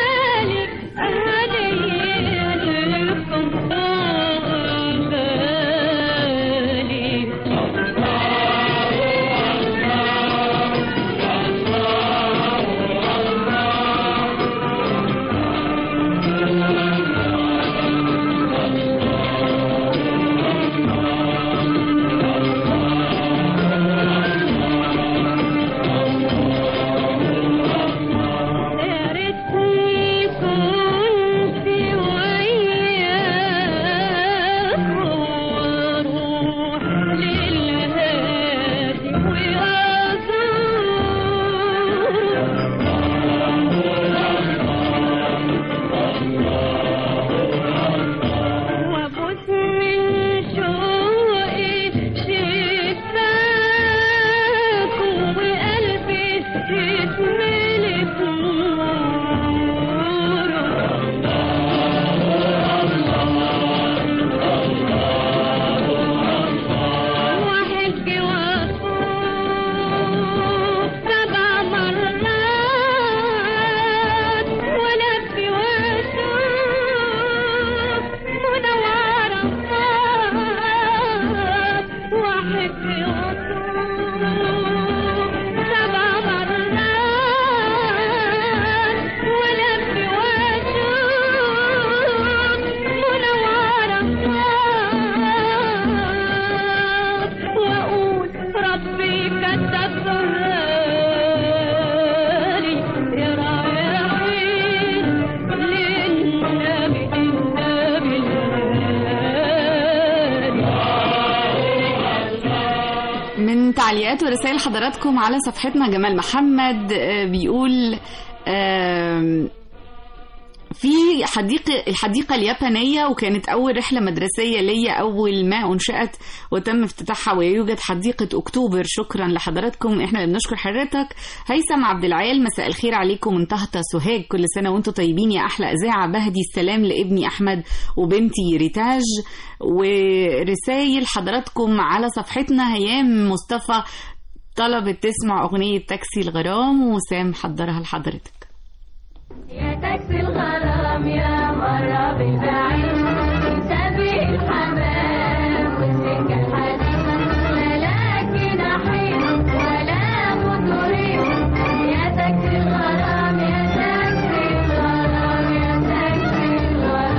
تعليقات ورسائل حضراتكم على صفحتنا جمال محمد آه، بيقول آم، في حديقة الحديقة اليابانية وكانت أول رحلة مدرسية ليا أول ما أنشأت وتم افتتاحها ويوجد حديقة أكتوبر شكرا لحضراتكم إحنا اللي بنشكر حضرتك هيثم عبد العال مساء الخير عليكم من طهطة سوهاج كل سنة وأنتم طيبين يا أحلى إذاعة بهدي السلام لابني أحمد وبنتي ريتاج ورسائل حضراتكم على صفحتنا هيام مصطفى طلبت تسمع أغنية تاكسي الغرام وسام حضرها لحضرتك يا تاكسي الغرام يا مرة بالبعيد سابق الحمام والسكة الحديد ملاك نحيل ولا مطريق يا تاكسي الغرام يا تاكسي الغرام يا تاكسي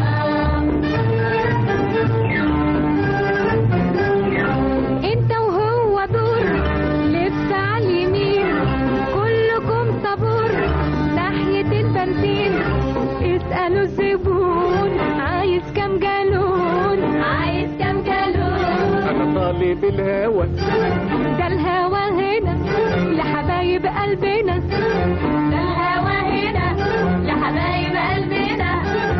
الغرام انت وهو دور لف على اليمين كلكم طابور ناحية البنزين اسألوا الزبون عايز كام جالون عايز كام جالون انا طالب الهوى ده الهوا هنا لحبايب قلبنا ده الهوا هنا لحبايب قلبنا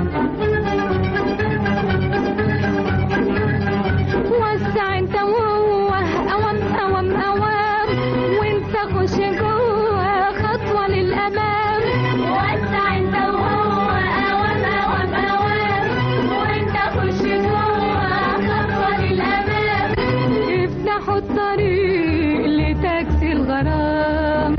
وسع انت وهو اوام اوام اوام وانت خش جوه خطوه للامام وسع انت وهو اوام اوام اوام وانت خش جوه خطوه للامام افتحوا الطريق لتاكسي الغرام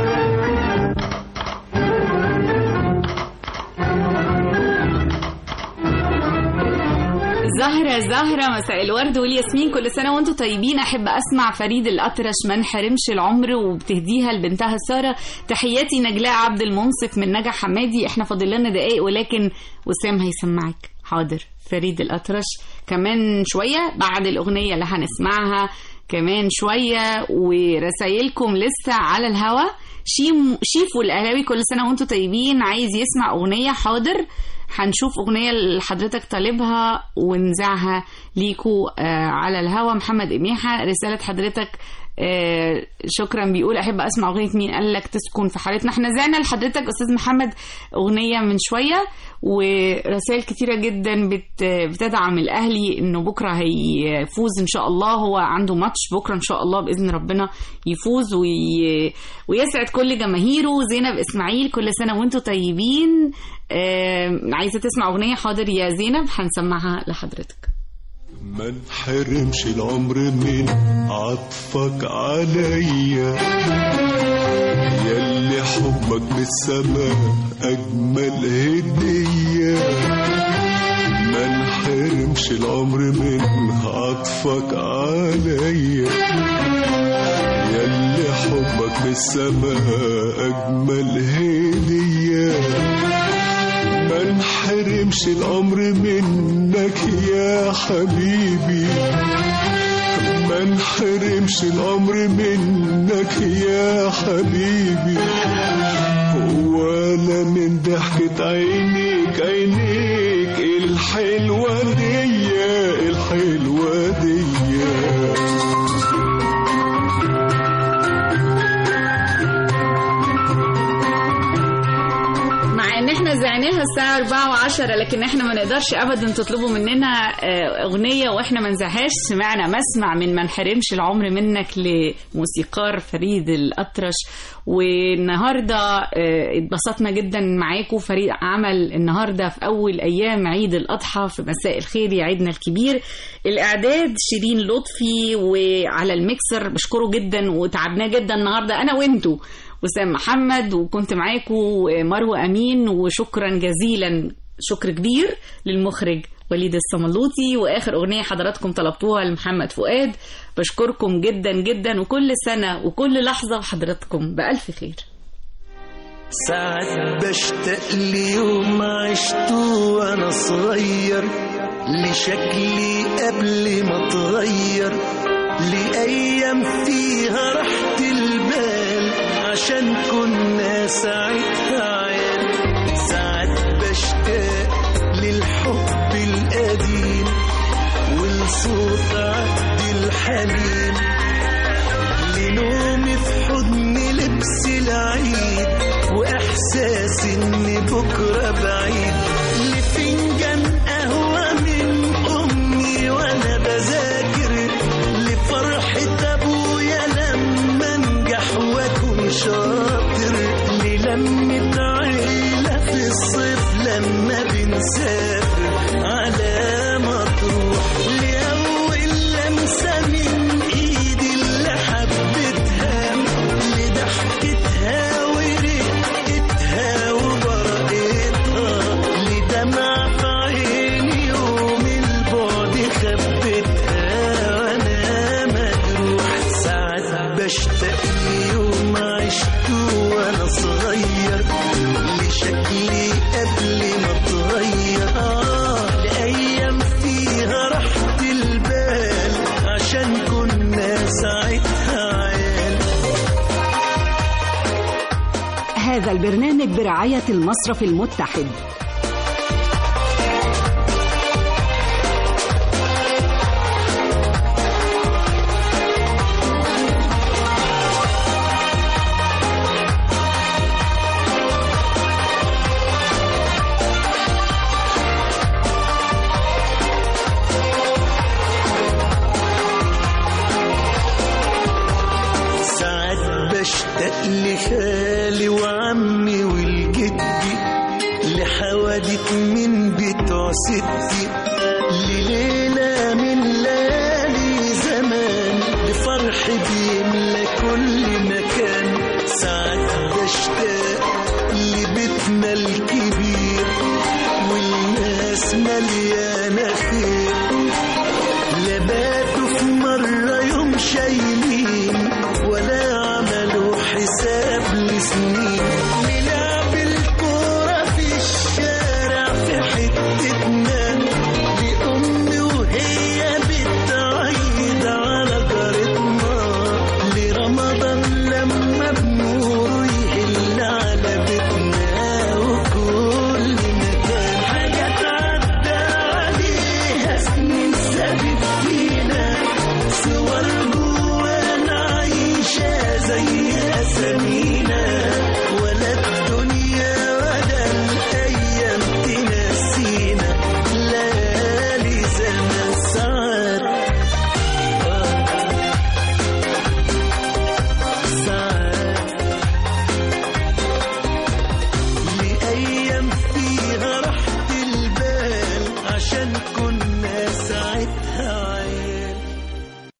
زهرة زهرة مساء الورد والياسمين كل سنة وانتم طيبين أحب أسمع فريد الأطرش ما نحرمش العمر وبتهديها لبنتها سارة تحياتي نجلاء عبد المنصف من نجا حمادي احنا فاضل لنا دقايق ولكن وسام هيسمعك حاضر فريد الأطرش كمان شوية بعد الأغنية اللي هنسمعها كمان شوية ورسايلكم لسه على الهوا شيم شيفو الأهلاوي كل سنة وانتم طيبين عايز يسمع أغنية حاضر هنشوف أغنية اللي حضرتك طالبها ونذاعها ليكو آه على الهوا محمد إميحة رسالة حضرتك آه شكرا بيقول أحب أسمع أغنية مين قال لك تسكن في حالتنا احنا زعنا لحضرتك أستاذ محمد أغنية من شوية ورسائل كتيرة جدا بت بتدعم الأهلي إنه بكرة هيفوز إن شاء الله هو عنده ماتش بكرة إن شاء الله بإذن ربنا يفوز وي... ويسعد كل جماهيره زينب إسماعيل كل سنة وانتم طيبين آه عايزة تسمع أغنية حاضر يا زينب هنسمعها لحضرتك ما انحرمش العمر من عطفك عليا ياللي حبك من السماء أجمل هدية ما انحرمش العمر من عطفك عليا ياللي حبك من السماء أجمل هدية ما انحرمش الأمر منك يا حبيبي ما انحرمش الأمر منك يا حبيبي ولا من ضحكة عينيك عينيك الحلوة دي الحلوة دي مع ان احنا زعناها الساعة 4 و10 لكن احنا ما نقدرش ابدا تطلبوا مننا آه، اغنية واحنا ما نزهاش سمعنا مسمع من ما نحرمش العمر منك لموسيقار فريد الأطرش والنهاردة آه، اتبسطنا جدا معاكم فريد عمل النهاردة في اول ايام عيد الاضحى في مساء الخير يا عيدنا الكبير الاعداد شيرين لطفي وعلى الميكسر بشكره جدا وتعبناه جدا النهاردة انا وانتوا وسام محمد وكنت معاكم مروة أمين وشكرا جزيلا شكر كبير للمخرج وليد الصملوطي وآخر أغنية حضراتكم طلبتوها لمحمد فؤاد بشكركم جدا جدا وكل سنة وكل لحظة وحضراتكم بألف خير ساعات بشتاق ليوم عشته وانا صغير لشكلي قبل ما اتغير لأيام فيها راحة البال عشان كنا ساعتها عيال ساعات بشتاق للحب القديم والصوت عبد الحليم بكرة بعيد لفنجان قهوة من أمي وأنا بذاكر لفرحة أبويا لما أنجح وأكون شاطر للمة عيلة في الصيف لما بنسافر على مطروح لأول لمسة من إيدي اللي حبيتها لضحكتها ورقتها وبرقتها لدمع في عيني يوم البعد خبيتها وأنا مجروح ساعات بشتاق ليوم عشته وأنا صغير لشكلي قبل ما اتغير آه لأيام فيها راحة البال عشان كنا ساعتها عيال هذا البرنامج برعاية المصرف المتحد ساعات بشتاق لخالي وعمي والجدي لحوادث من بتوع ستي لليلة من ليالي زمان لفرح بيملى كل مكان ساعات بشتاق لبيتنا الكبير والناس مليانة خير لباتوا في مرة يوم شايلين ولا عملوا حساب لسنين نلعب الكورة في الشارع في حتتنا لأمي وهي بتعيد على جارتنا لرمضان لما بنور يهل على بيتنا وكل مكان حاجة تعدى عليها سنين سابت فينا صور جوانا عايشة زي أسامينا